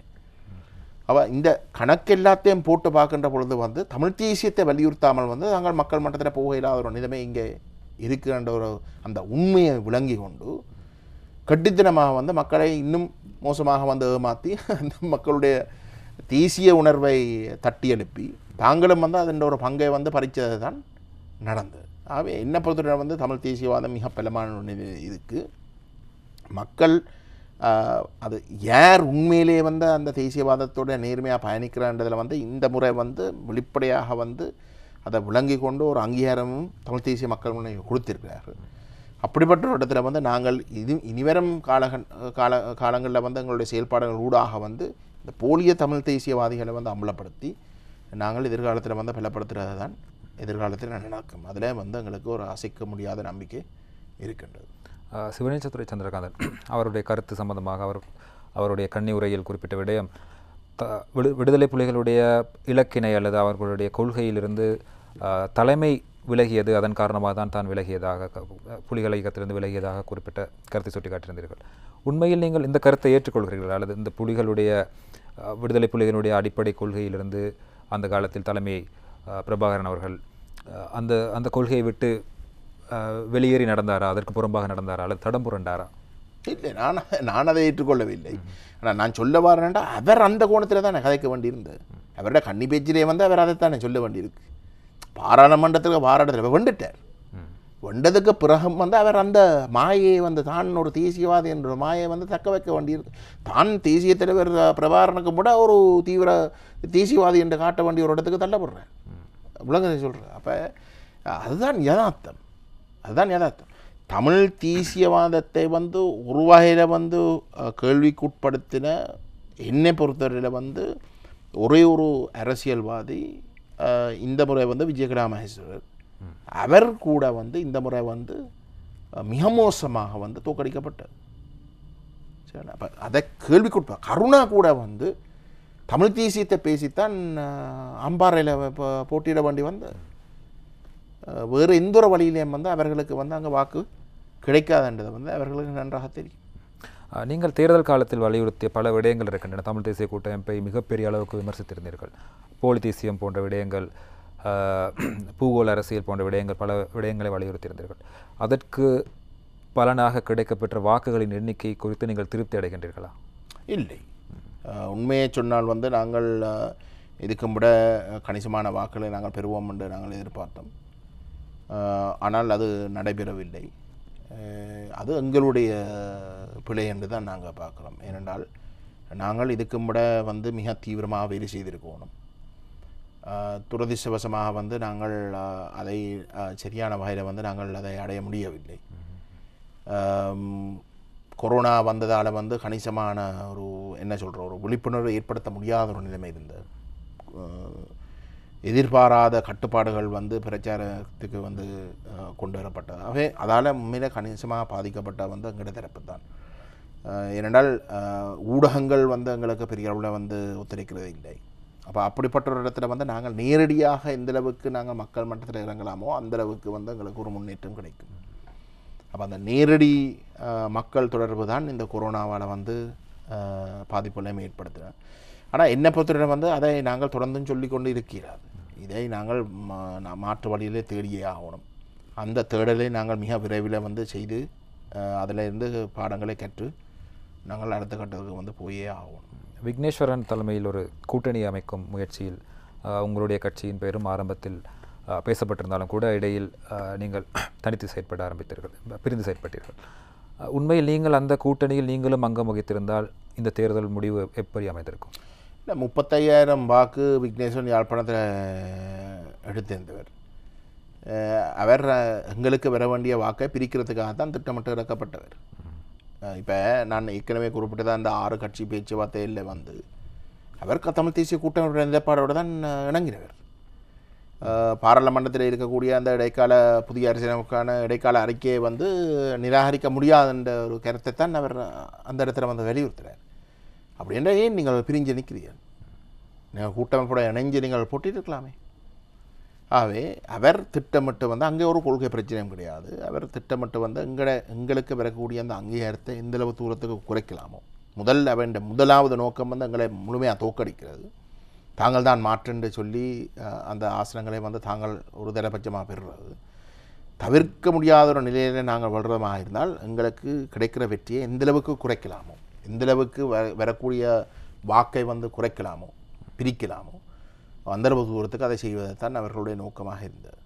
அவ இந்த கணக்கு எல்லாத்தையும் போட்டு பார்க்கின்ற பொழுது வந்து தமிழ் தேசியத்தை வலியுறுத்தாமல் வந்து நாங்கள் மக்கள் மட்டத்தில் போக இல்லாத ஒரு நிலைமை இங்கே இருக்குன்ற ஒரு அந்த உண்மையை விளங்கி கொண்டு கட்டித்தனமாக வந்து மக்களை இன்னும் மோசமாக வந்து ஏமாற்றி அந்த மக்களுடைய தேசிய உணர்வை தட்டி எழுப்பி தாங்களும் வந்து அதன் ஒரு பங்கை வந்து பறித்தது தான் நடந்தது ஆகவே என்னை பொறுத்தவரை வந்து தமிழ் தேசியவாதம் மிக பலமான ஒன்று இதுக்கு மக்கள் ஆஹ், அது யார் உண்மையிலே வந்து அந்த தேசியவாதத்தோட நேர்மையாக பயணிக்கிறான்றதில் வந்து இந்த முறை வந்து வெளிப்படையாக வந்து அதை விளங்கி கொண்டு ஒரு அங்கீகாரமும் தமிழ் தேசிய மக்கள் முன்னணி கொடுத்திருக்கிறார்கள் அப்படிப்பட்ட ஒரு இடத்துல வந்து நாங்கள் இது இனிவரும் காலகன் கால காலங்களில் வந்து எங்களுடைய செயல்பாடுகள் ஊடாக வந்து இந்த போலிய தமிழ் தேசியவாதிகளை வந்து அம்பலப்படுத்தி நாங்கள் எதிர்காலத்தில் வந்து பலப்படுத்துறது தான் எதிர்காலத்தில் நடக்கும் அதில் வந்து எங்களுக்கு ஒரு அசைக்க முடியாத நம்பிக்கை இருக்கின்றது அஹ், சிவனேசத்துறை சந்திரகாந்தன் அவருடைய கருத்து சம்பந்தமாக அவர் அவருடைய கன்னி உரையில் குறிப்பிட்ட விடயம் த விடு விடுதலை புலிகளுடைய இலக்கினை அல்லது அவர்களுடைய கொள்கையிலிருந்து அஹ், தலைமை விலகியது அதன் காரணமாக தான் தான் விலகியதாக க- புலிகள் இயக்கத்திலிருந்து விலகியதாக குறிப்பிட்ட கருத்தை சுட்டி காட்டியிருந்தீர்கள் உண்மையில் நீங்கள் இந்த கருத்தை ஏற்றுக்கொள்கிறீர்கள் அல்லது இந்த புலிகளுடைய அஹ், விடுதலை புலிகளுடைய அடிப்படை கொள்கையிலிருந்து அந்த காலத்தில் தலைமை அஹ், பிரபாகரன் அவர்கள் அஹ், அந்த அந்த கொள்கையை விட்டு அஹ், வெளியேறி நடந்தாரா அதற்கு புறம்பாக நடந்தாரா அல்லது தடம் புரண்டாரா இல்லை நான் நான் அதை ஏற்றுக்கொள்ளவில்லை ஆனால் நான் சொல்ல வரேன்டா அவர் அந்த கோணத்தில் தான் கதைக்க வேண்டியிருந்தது அவரோட கன்னி பேச்சிலே வந்து அவர் அதைத்தானே சொல்ல வேண்டியிருக்கு பாராளுமன்றத்துக்கு பாராட்டத்தில் வெண்டுட்டார் வெண்டதுக்கு பிறகு வந்து அவர் அந்த மாயை வந்து தான் ஒரு தேசியவாதி என்ற ஒரு மாயை வந்து தக்க வைக்க வேண்டியிருக்கு தான் தேசிய தலைவர் பிரபாகரனுக்கு கூட ஒரு தீவிர தேசியவாதி என்று காட்ட வேண்டிய ஒரு இடத்துக்கு தள்ளப்படுறார் உலகத்தை சொல்கிறேன் அப்போ அதுதான் யதார்த்தம் அதுதான் யதார்த்தம் தமிழ் தேசியவாதத்தை வந்து ஒரு வகையில் வந்து அஹ், கேள்விக்குட்படுத்தின என்னை பொறுத்தவரையில் வந்து ஒரே ஒரு அரசியல்வாதி அஹ், இந்த முறை வந்து விஜயகலா மகேஸ்வரர் அவர் கூட வந்து இந்த முறை வந்து அஹ், மிக மோசமாக வந்து தோற்கடிக்கப்பட்டார் சரி அப்போ அதை கேள்விக்குட்பா கருணா கூட வந்து தமிழ் தேசியத்தை பேசித்தான் அஹ், அம்பாறையில் இப்போ போட்டியிட வேண்டி வந்து அஹ், வேறு எந்த ஒரு வழியிலையும் வந்து அவர்களுக்கு வந்து அங்கே வாக்கு கிடைக்காதுன்றது வந்து அவர்களுக்கு நன்றாக தெரியும் அஹ், நீங்கள் தேர்தல் காலத்தில் வலியுறுத்திய பல விடயங்கள் இருக்கின்றன தமிழ் தேசிய கூட்டமைப்பை மிகப்பெரிய அளவுக்கு விமர்சித்திருந்தீர்கள் போலி தேசியம் போன்ற விடயங்கள் அஹ், பூகோள அரசியல் போன்ற விடயங்கள் பல விடயங்களை வலியுறுத்தியிருந்தீர்கள் அதற்கு பலனாக கிடைக்கப்பெற்ற வாக்குகளின் எண்ணிக்கை குறித்து நீங்கள் திருப்தி அடைகின்றீர்களா இல்லை அஹ், உண்மையை சொன்னால் வந்து நாங்கள் அஹ், இதுக்கும் விட கணிசமான வாக்குகளை நாங்கள் பெறுவோம் என்று நாங்கள் எதிர்பார்த்தோம் அஹ், ஆனால் அது நடைபெறவில்லை அஹ், அது எங்களுடைய பிழை என்று தான் நாங்கள் பார்க்குறோம் ஏனென்றால் நாங்கள் இதுக்கு முட வந்து மிக தீவிரமாக வேலை செய்திருக்கணும் ஆஹ் துரதிர்ஷ்டவசமாக வந்து நாங்கள் ஆஹ், அதை ஆஹ், சரியான வகையில் வந்து நாங்கள் அதை அடைய முடியவில்லை ஆம், கொரோனா வந்ததால் வந்து கணிசமான ஒரு என்ன சொல்கிற ஒரு விழிப்புணர்வு ஏற்படுத்த முடியாத ஒரு நிலைமை இருந்தது ஆஹ், எதிர்பாராத கட்டுப்பாடுகள் வந்து பிரச்சாரத்துக்கு வந்து ஆஹ், கொண்டு வரப்பட்டது ஆகவே அதால் உண்மையில கணிசமாக பாதிக்கப்பட்ட வந்து எங்களோட தரப்பு தான் ஆஹ், ஏனென்றால் ஆஹ், ஊடகங்கள் வந்து எங்களுக்கு பெரிய அளவில் வந்து ஒத்துழைக்கிறது இல்லை அப்போ அப்படிப்பட்ட ஒரு இடத்துல வந்து நாங்கள் நேரடியாக எந்த அளவுக்கு நாங்கள் மக்கள் மட்டத்தில் இறங்கலாமோ அந்த அளவுக்கு வந்து எங்களுக்கு ஒரு முன்னேற்றம் கிடைக்கும் அப்போ அந்த நேரடி ஆஹ், மக்கள் தொடர்பு தான் இந்த கொரோனாவால் வந்து ஆஹ், பாதிப்புகளையும் ஏற்படுத்துகிறேன் ஆனால் என்னை பொறுத்தவரை வந்து அதை நாங்கள் தொடர்ந்தும் சொல்லி கொண்டு இருக்கிறார் இதை நாங்கள் மா- நா- மாற்று வழியிலே தேடியே ஆகணும் அந்த தேடலை நாங்கள் மிக விரைவில் வந்து செய்து ஆஹ், அதில் இருந்து பாடங்களை கற்று நாங்கள் அடுத்த கட்டத்துக்கு வந்து போயே ஆகணும் விக்னேஸ்வரன் தலைமையில் ஒரு கூட்டணி அமைக்கும் முயற்சியில் அஹ், உங்களுடைய கட்சியின் பெயரும் ஆரம்பத்தில் அஹ், பேசப்பட்டிருந்தாலும் கூட இடையில் அஹ், நீங்கள் தனித்து செயற்பட ஆரம்பித்தீர்கள் பிரிந்து செயற்பட்டீர்கள் அஹ், உண்மையில் நீங்கள் அந்த கூட்டணியில் நீங்களும் அங்கம் வகித்திருந்தால் இந்த தேர்தல் முடிவு எப்படி அமைந்திருக்கும் இல்லை முப்பத்தையாயிரம் வாக்கு விக்னேஸ்வரன் யாழ்ப்பாணத்தில் எடுத்திருந்தவர் அஹ் அவர் அஹ், எங்களுக்கு வர வேண்டிய வாக்கை பிரிக்கிறதுக்காக தான் திட்டமிட்டு இறக்கப்பட்டவர் இப்போ நான் ஏற்கனவே குறிப்பிட்டதா அந்த ஆறு கட்சி பேச்சுவார்த்தையில் வந்து அவர் க- தமிழ் தேசிய கூட்டமைப்பு நிலைப்பாடோடு தான் அஹ், இணங்கினவர் அஹ், பாராளுமன்றத்தில் இருக்கக்கூடிய அந்த இடைக்கால புதிய அரசியலமைப்புக்கான இடைக்கால அறிக்கையை வந்து நிராகரிக்க முடியாதுன்ற ஒரு கருத்தை தான் அவர் அந்த இடத்துல வந்து வலியுறுத்துறார் அப்படி என்றால் ஏன் நீங்கள் பிரிஞ்சு நிற்கிறீர்கள் நீங்கள் கூட்டமைப்போட இணைஞ்சு நீங்கள் போட்டிருக்கலாமே ஆகவே அவர் திட்டமிட்டு வந்து அங்கே ஒரு கொள்கை பிரச்சனையும் கிடையாது அவர் திட்டமிட்டு வந்து எங்களை எங்களுக்கு வரக்கூடிய அந்த அங்கீகாரத்தை எந்த அளவு தூரத்துக்கு குறைக்கலாமோ முதல் அவன் முதலாவது நோக்கம் வந்து எங்களை முழுமையாக தோக்கடிக்கிறது தாங்கள் தான் மாற்றென்று சொல்லி அஹ், அந்த ஆசனங்களை வந்து தாங்கள் ஒரு தரபட்சமாக பெறுறது தவிர்க்க முடியாத ஒரு நிலையில் நாங்கள் வளர்றதாக இருந்தால் எங்களுக்கு கிடைக்கிற வெற்றியை எந்த அளவுக்கு குறைக்கலாமோ எந்த அளவுக்கு வ வரக்கூடிய வாக்கை வந்து குறைக்கலாமோ பிரிக்கலாமோ அந்த அளவு தூரத்துக்கு அதை செய்வதைத்தான் அவர்களுடைய நோக்கமாக இருந்தது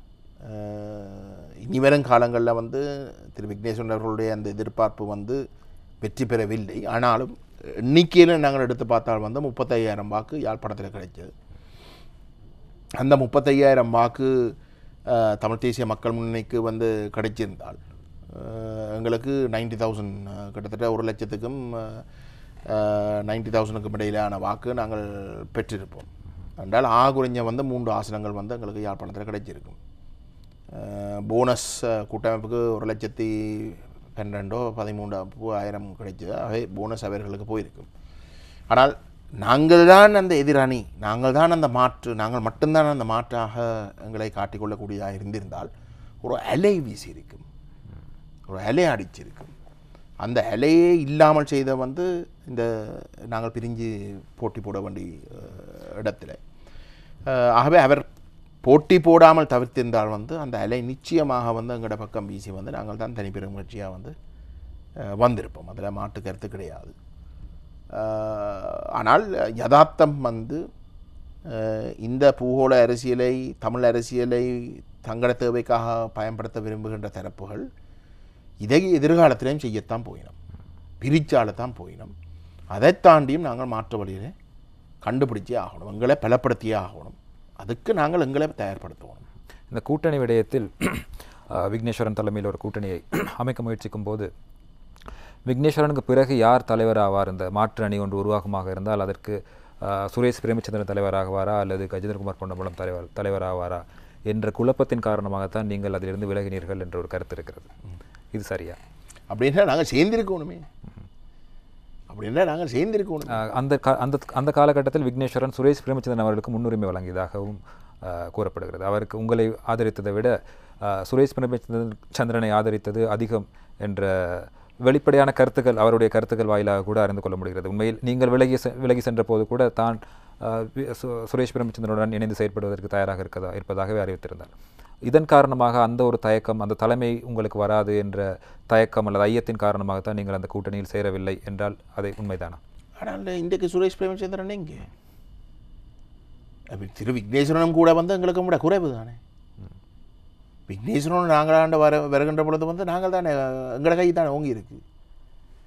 அஹ் இனி வரும் காலங்களில் வந்து திரு விக்னேஸ்வரன் அவர்களுடைய அந்த எதிர்பார்ப்பு வந்து வெற்றி பெறவில்லை ஆனாலும் எண்ணிக்கையில் நாங்கள் எடுத்து பார்த்தால் வந்து முப்பத்தையாயிரம் வாக்கு யாழ்ப்பாணத்தில் கிடைச்சது அந்த முப்பத்தையாயிரம் வாக்கு அஹ், தமிழ் தேசிய மக்கள் முன்னணிக்கு வந்து கிடைச்சிருந்தால் அஹ், எங்களுக்கு நைன்டி தௌசண்ட் கிட்டத்தட்ட ஒரு லட்சத்துக்கும் நைன்டி தௌசண்ட்க்கும் இடையிலான வாக்கு நாங்கள் பெற்றிருப்போம் என்றால் ஆகுறிஞ்ச வந்து மூன்று ஆசனங்கள் வந்து எங்களுக்கு யாழ்ப்பாணத்தில் கிடைச்சிருக்கும் அஹ், போனஸ் அஹ், கூட்டமைப்புக்கு ஒரு லட்சத்தி பன்னெண்டோ பதிமூன்று ஆயிரம் கிடைச்சது அவை போனஸ் அவர்களுக்கு போயிருக்கும் ஆனால் நாங்கள் தான் அந்த எதிரணி நாங்கள் தான் அந்த மாற்று நாங்கள் மட்டும்தான் அந்த மாற்றாக எங்களை காட்டிக்கொள்ளக்கூடியதாக இருந்திருந்தால் ஒரு அலை வீசியிருக்கும் ஒரு அலை அடிச்சிருக்கும் அந்த அலையே இல்லாமல் செய்த வந்து இந்த நாங்கள் பிரிஞ்சு போட்டி போட வேண்டிய அஹ், இடத்துல அஹ், ஆகவே அவர் போட்டி போடாமல் தவிர்த்திருந்தால் வந்து அந்த அலை நிச்சயமாக வந்து எங்களோட பக்கம் வீசி வந்து நாங்கள் தான் தனிப்பெரும் கட்சியாக வந்து அஹ், வந்திருப்போம் அதில் மாட்டு கருத்து கிடையாது அஹ், ஆனால் யதார்த்தம் வந்து அஹ், இந்த பூகோள அரசியலை தமிழ் அரசியலை தங்கள தேவைக்காக பயன்படுத்த விரும்புகின்ற தரப்புகள் இதை எதிர்காலத்திலையும் செய்யத்தான் போயினோம் பிரிச்சாலத்தான் போயினோம் அதை தாண்டியும் நாங்கள் மாற்று வழியிலே கண்டுபிடிச்சே ஆகணும் எங்களை பலப்படுத்தியே ஆகணும் அதுக்கு நாங்கள் எங்களை தயார்படுத்தணும் இந்த கூட்டணி விடயத்தில் அஹ், விக்னேஸ்வரன் தலைமையில் ஒரு கூட்டணியை அமைக்க முயற்சிக்கும் போது விக்னேஸ்வரனுக்கு பிறகு யார் தலைவர் ஆவார் இந்த மாற்று அணி ஒன்று உருவாக்கமாக இருந்தால் அதற்கு அஹ், சுரேஷ் பிரேமச்சந்திரன் தலைவராகுவாரா அல்லது கஜேந்திரகுமார் பொன்னம்பலம் தலைவர் தலைவராவாரா என்ற குழப்பத்தின் காரணமாகத்தான் நீங்கள் அதிலிருந்து விலகினீர்கள் என்ற ஒரு கருத்து இருக்கிறது இது சரியா அப்படின்னா நாங்கள் சேர்ந்திருக்கணுமே அப்படின்னா நாங்கள் சேர்ந்திருக்கணும் அஹ், அந்த கா- அந்த அந்த காலகட்டத்தில் விக்னேஸ்வரன் சுரேஷ் பிரேமச்சந்திரன் அவர்களுக்கு முன்னுரிமை வழங்கியதாகவும் அஹ், கூறப்படுகிறது அவருக்கு உங்களை ஆதரித்ததை விட அஹ், சுரேஷ் பிரேமச்சந்திரன் சந்திரனை ஆதரித்தது அதிகம் என்ற வெளிப்படையான கருத்துக்கள் அவருடைய கருத்துக்கள் வாயிலாக கூட அறிந்து கொள்ள முடிகிறது உண்மையில் நீங்கள் விலகி செ- விலகி சென்ற போது கூட தான் அஹ், வி- சு- சுரேஷ் பிரேமச்சந்திரனுடன் இணைந்து செயற்படுவதற்கு தயாராக இருக்கதா இருப்பதாகவே அறிவித்திருந்தார் இதன் காரணமாக அந்த ஒரு தயக்கம் அந்த தலைமை உங்களுக்கு வராது என்ற தயக்கம் அல்லது ஐயத்தின் காரணமாகத்தான் நீங்கள் அந்த கூட்டணியில் சேரவில்லை என்றால் அதை உண்மைதானா ஆனால் இன்றைக்கு சுரேஷ் பிரேமச்சந்திரன் எங்கே அப்படி திரு விக்னேஸ்வரனும் கூட வந்து எங்களுக்கு கூட குறைவு தானே விக்னேஸ்வரன் நாங்களாண்ட வர வருகின்ற பொழுது வந்து நாங்கள் தானே எங்களோட கை தானே ஓங்கி இருக்கு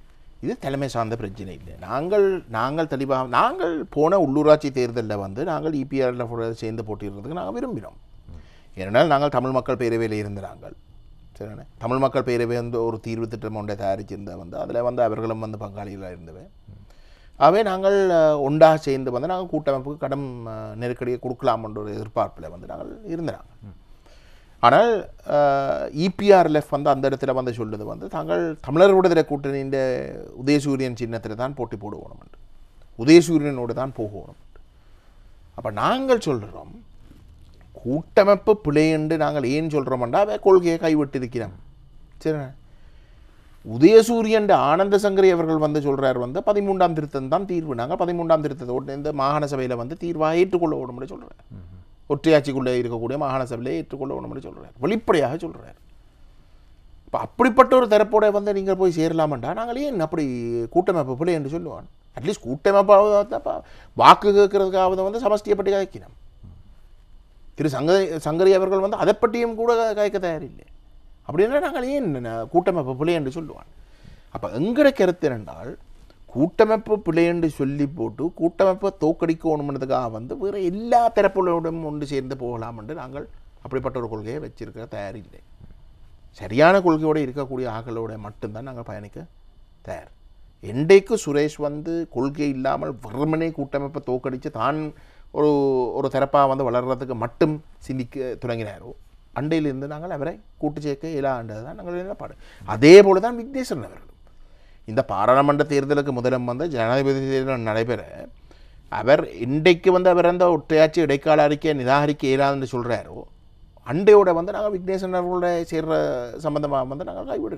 இது தலைமை சார்ந்த பிரச்சனை இல்லை நாங்கள் நாங்கள் தெளிவாக நாங்கள் போன உள்ளூராட்சி தேர்தலில் வந்து நாங்கள் இபிஆரில் சேர்ந்து போட்டிடுறதுக்கு நாங்கள் விரும்பினோம் ஏனென்றால் நாங்கள் தமிழ் மக்கள் பேரவையில் இருந்த நாங்கள் சரிண்ணே தமிழ் மக்கள் பேரவை வந்து ஒரு தீர்வு திட்டம் ஒன்றை தயாரிச்சிருந்த வந்து அதில் வந்து அவர்களும் வந்து பங்காளிகளாக இருந்தவை ஆகவே நாங்கள் அஹ், ஒன்றாக சேர்ந்து வந்து நாங்கள் கூட்டமைப்புக்கு கடன் அஹ், நெருக்கடியை கொடுக்கலாம்ன்ற ஒரு எதிர்பார்ப்பில் வந்து நாங்கள் இருந்தாங்க ஆனால் இபிஆர்எஃப் வந்து அந்த இடத்துல வந்து சொல்லுது வந்து தாங்கள் தமிழர் விடுதலை கூட்டணியின் உதயசூரியன் சின்னத்தில் தான் போட்டி போடுவோம் என்று உதயசூரியனோடு தான் போகணும் அப்போ நாங்கள் சொல்கிறோம் கூட்டமைப்பு பிழை என்று நாங்கள் ஏன் சொல்கிறோம்டா அவை கொள்கையை கைவிட்டிருக்கிறோம் சரிண்ணே உதயசூரியன் ஆனந்த சங்கரி அவர்கள் வந்து சொல்றார் வந்து பதிமூன்றாம் திருத்தம் தான் தீர்வு நாங்கள் பதிமூன்றாம் திருத்தத்தோடு இந்த மாகாண சபையில் வந்து தீர்வாக ஏற்றுக்கொள்ள வேணும்னு சொல்கிறார் ஒற்றையாட்சிக்குள்ளே இருக்கக்கூடிய மாகாண சபையிலே ஏற்றுக்கொள்ள வேணும்னு சொல்கிறார் வெளிப்படையாக சொல்கிறார் இப்போ அப்படிப்பட்ட ஒரு தரப்போட வந்து நீங்கள் போய் சேரலாமண்டா நாங்கள் ஏன் அப்படி கூட்டமைப்பு பிள்ளை என்று சொல்லுவான் அட்லீஸ்ட் கூட்டமைப்பாவது அப்ப வாக்கு கேட்கறதுக்காவது வந்து சமஷ்டியை பற்றி கதைக்கணும் திரு சங்கரி சங்கரி அவர்கள் வந்து அதை பற்றியும் கூட கதைக்க தயாரில்லை அப்படின்னா நாங்கள் ஏன் ந- கூட்டமைப்பு பிழை என்று சொல்லுவான் அப்போ எங்கட கருத்து என்றால் கூட்டமைப்பு பிழை என்று சொல்லி போட்டு கூட்டமைப்பை தோக்கடிக்கணும்ன்றதுக்காக வந்து வேறு எல்லா தரப்புகளோடும் ஒன்று சேர்ந்து போகலாம் என்று நாங்கள் அப்படிப்பட்ட ஒரு கொள்கையை வச்சிருக்க தயாரில்லை சரியான கொள்கையோடு இருக்கக்கூடிய ஆக்களோட மட்டும்தான் நாங்கள் பயணிக்க தயார் என்றைக்கு சுரேஷ் வந்து கொள்கை இல்லாமல் வெறுமனே கூட்டமைப்பை தோக்கடித்து தான் ஒரு ஒரு தரப்பாக வந்து வளர்கிறதுக்கு மட்டும் சிந்திக்க தொடங்கினாரோ அண்டையிலிருந்து நாங்கள் அவரை கூட்டு சேர்க்க இயலாண்டது தான் நாங்கள் நிலப்பாடு அதே போல தான் விக்னேஸ்வரன் அவர்களும் இந்த பாராளுமன்ற தேர்தலுக்கு முதலம் வந்து ஜனாதிபதி தேர்தல் நடைபெற அவர் இன்றைக்கு வந்து அவர் அந்த ஒற்றையாட்சி இடைக்கால அறிக்கையை நிராகரிக்க இயலாதுன்னு சொல்கிறாரோ அண்டையோட வந்து நாங்கள் விக்னேஸ்வரன் அவர்களோட சேர்ற சம்பந்தமாக வந்து நாங்கள் கைவிடு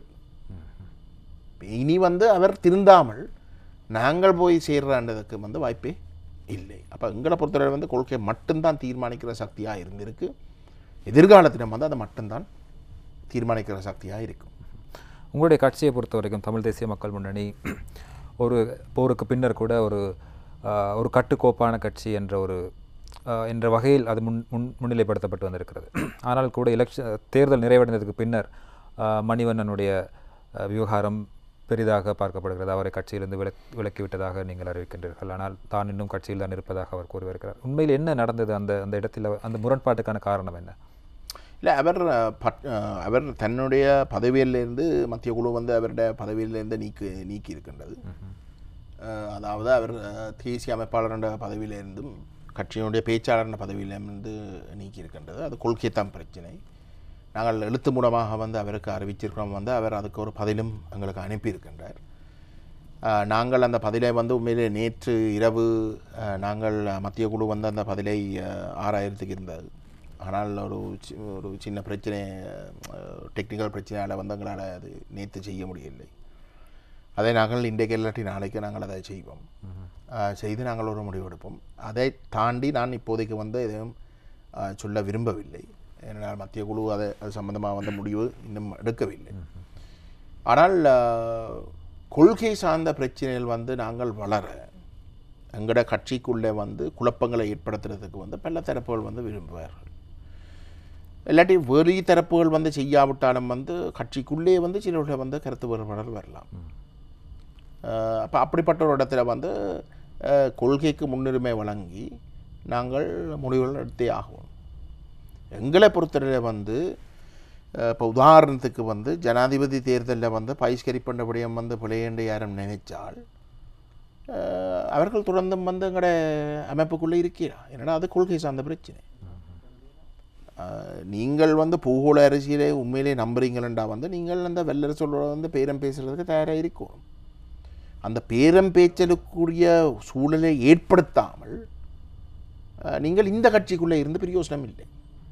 இனி வந்து அவர் திருந்தாமல் நாங்கள் போய் சேர்றன்றதுக்கு வந்து வாய்ப்பே இல்லை அப்போ எங்களை பொறுத்தவரை வந்து கொள்கை மட்டும்தான் தீர்மானிக்கிற சக்தியாக இருந்திருக்கு எதிர்காலத்திடம் வந்து அது மட்டும்தான் தீர்மானிக்கிற சக்தியாக இருக்கும் உங்களுடைய கட்சியை பொறுத்த வரைக்கும் தமிழ் தேசிய மக்கள் முன்னணி ஒரு போருக்கு பின்னர் கூட ஒரு ஆஹ், ஒரு கட்டுக்கோப்பான கட்சி என்ற ஒரு ஆஹ், என்ற வகையில் அது முன் முன் முன்னிலைப்படுத்தப்பட்டு வந்திருக்கிறது ஆனால் கூட எலெக்ஷன் தேர்தல் நிறைவடைந்ததுக்கு பின்னர் ஆஹ், மணிவண்ணனுடைய ஆஹ், விவகாரம் பெரிதாக பார்க்கப்படுகிறது அவரை கட்சியிலிருந்து விலக் விலக்கி விட்டதாக நீங்கள் அறிவிக்கின்றீர்கள் ஆனால் தான் இன்னும் கட்சியில் தான் இருப்பதாக அவர் கூறி வருகிறார் உண்மையில் என்ன நடந்தது அந்த அந்த இடத்தில் அந்த முரண்பாட்டுக்கான காரணம் என்ன இல்லை அவர் அஹ், பட் அஹ், அவர் தன்னுடைய பதவியிலிருந்து மத்திய குழு வந்து அவருடைய பதவியிலிருந்து நீக்கி நீக்கி இருக்கின்றது அஹ், அதாவது அவர் அஹ், தேசிய அமைப்பாளர் என்ற பதவியிலிருந்தும் கட்சியினுடைய பேச்சாளர் என்ற பதவியிலிருந்து நீக்கி இருக்கின்றது அது கொள்கைத்தான் பிரச்சனை நாங்கள் எழுத்து மூலமாக வந்து அவருக்கு அறிவிச்சிருக்கிறோம் வந்து அவர் அதுக்கு ஒரு பதிலும் எங்களுக்கு அனுப்பியிருக்கின்றார் அஹ், நாங்கள் அந்த பதிலை வந்து உண்மையிலே நேற்று இரவு அஹ், நாங்கள் மத்திய குழு வந்து அந்த பதிலை அஹ், ஆறாயிரத்துக்கு இருந்தது ஆனால் ஒரு சி- ஒரு சின்ன பிரச்சனை டெக்னிக்கல் பிரச்சனையால் வந்து எங்களால் அது நேற்று செய்ய முடியவில்லை அதை நாங்கள் இன்றைக்கு இல்லாட்டி நாளைக்கு நாங்கள் அதை செய்வோம் அஹ், செய்து நாங்கள் ஒரு முடிவு எடுப்போம் அதை தாண்டி நான் இப்போதைக்கு வந்து எதுவும் அஹ், சொல்ல விரும்பவில்லை ஏனென்றால் மத்திய குழு அதை அது சம்பந்தமாக வந்த முடிவு இன்னும் எடுக்கவில்லை ஆனால் அஹ், கொள்கை சார்ந்த பிரச்சனைகள் வந்து நாங்கள் வளர எங்களோட கட்சிக்குள்ளே வந்து குழப்பங்களை ஏற்படுத்துறதுக்கு வந்து பல தரப்புகள் வந்து விரும்புவார்கள் இல்லாட்டி வெறி தரப்புகள் வந்து செய்யாவிட்டாலும் வந்து கட்சிக்குள்ளே வந்து சிலருடைய வந்து கருத்து வேறுபாடுகள் வரலாம் அப்போ அப்படிப்பட்ட ஒரு இடத்துல வந்து அஹ், கொள்கைக்கு முன்னுரிமை வழங்கி நாங்கள் முடிவுகள் எடுத்தே ஆகணும் எங்களை பொறுத்தவரை வந்து இப்போ உதாரணத்துக்கு வந்து ஜனாதிபதி தேர்தலில் வந்து பகிஷ்கரிப்பண்ட விடயம் வந்து பிழையென்று யாரும் நினைச்சால் அஹ், அவர்கள் தொடர்ந்தும் வந்து எங்களோட அமைப்புக்குள்ளே இருக்கிறார் ஏன்னா அது கொள்கை சார்ந்த பிரச்சனை அஹ், நீங்கள் வந்து பூகோள அரசியலை உண்மையிலே நம்புறீங்களா வந்து நீங்கள் அந்த வெள்ளரசோட வந்து பேரம் பேசுறதுக்கு தயாராக இருக்கணும் அந்த பேரம் பேச்சலுக்குரிய சூழலை ஏற்படுத்தாமல் அஹ், நீங்கள் இந்த கட்சிக்குள்ளே இருந்து பிரயோசனம் இல்லை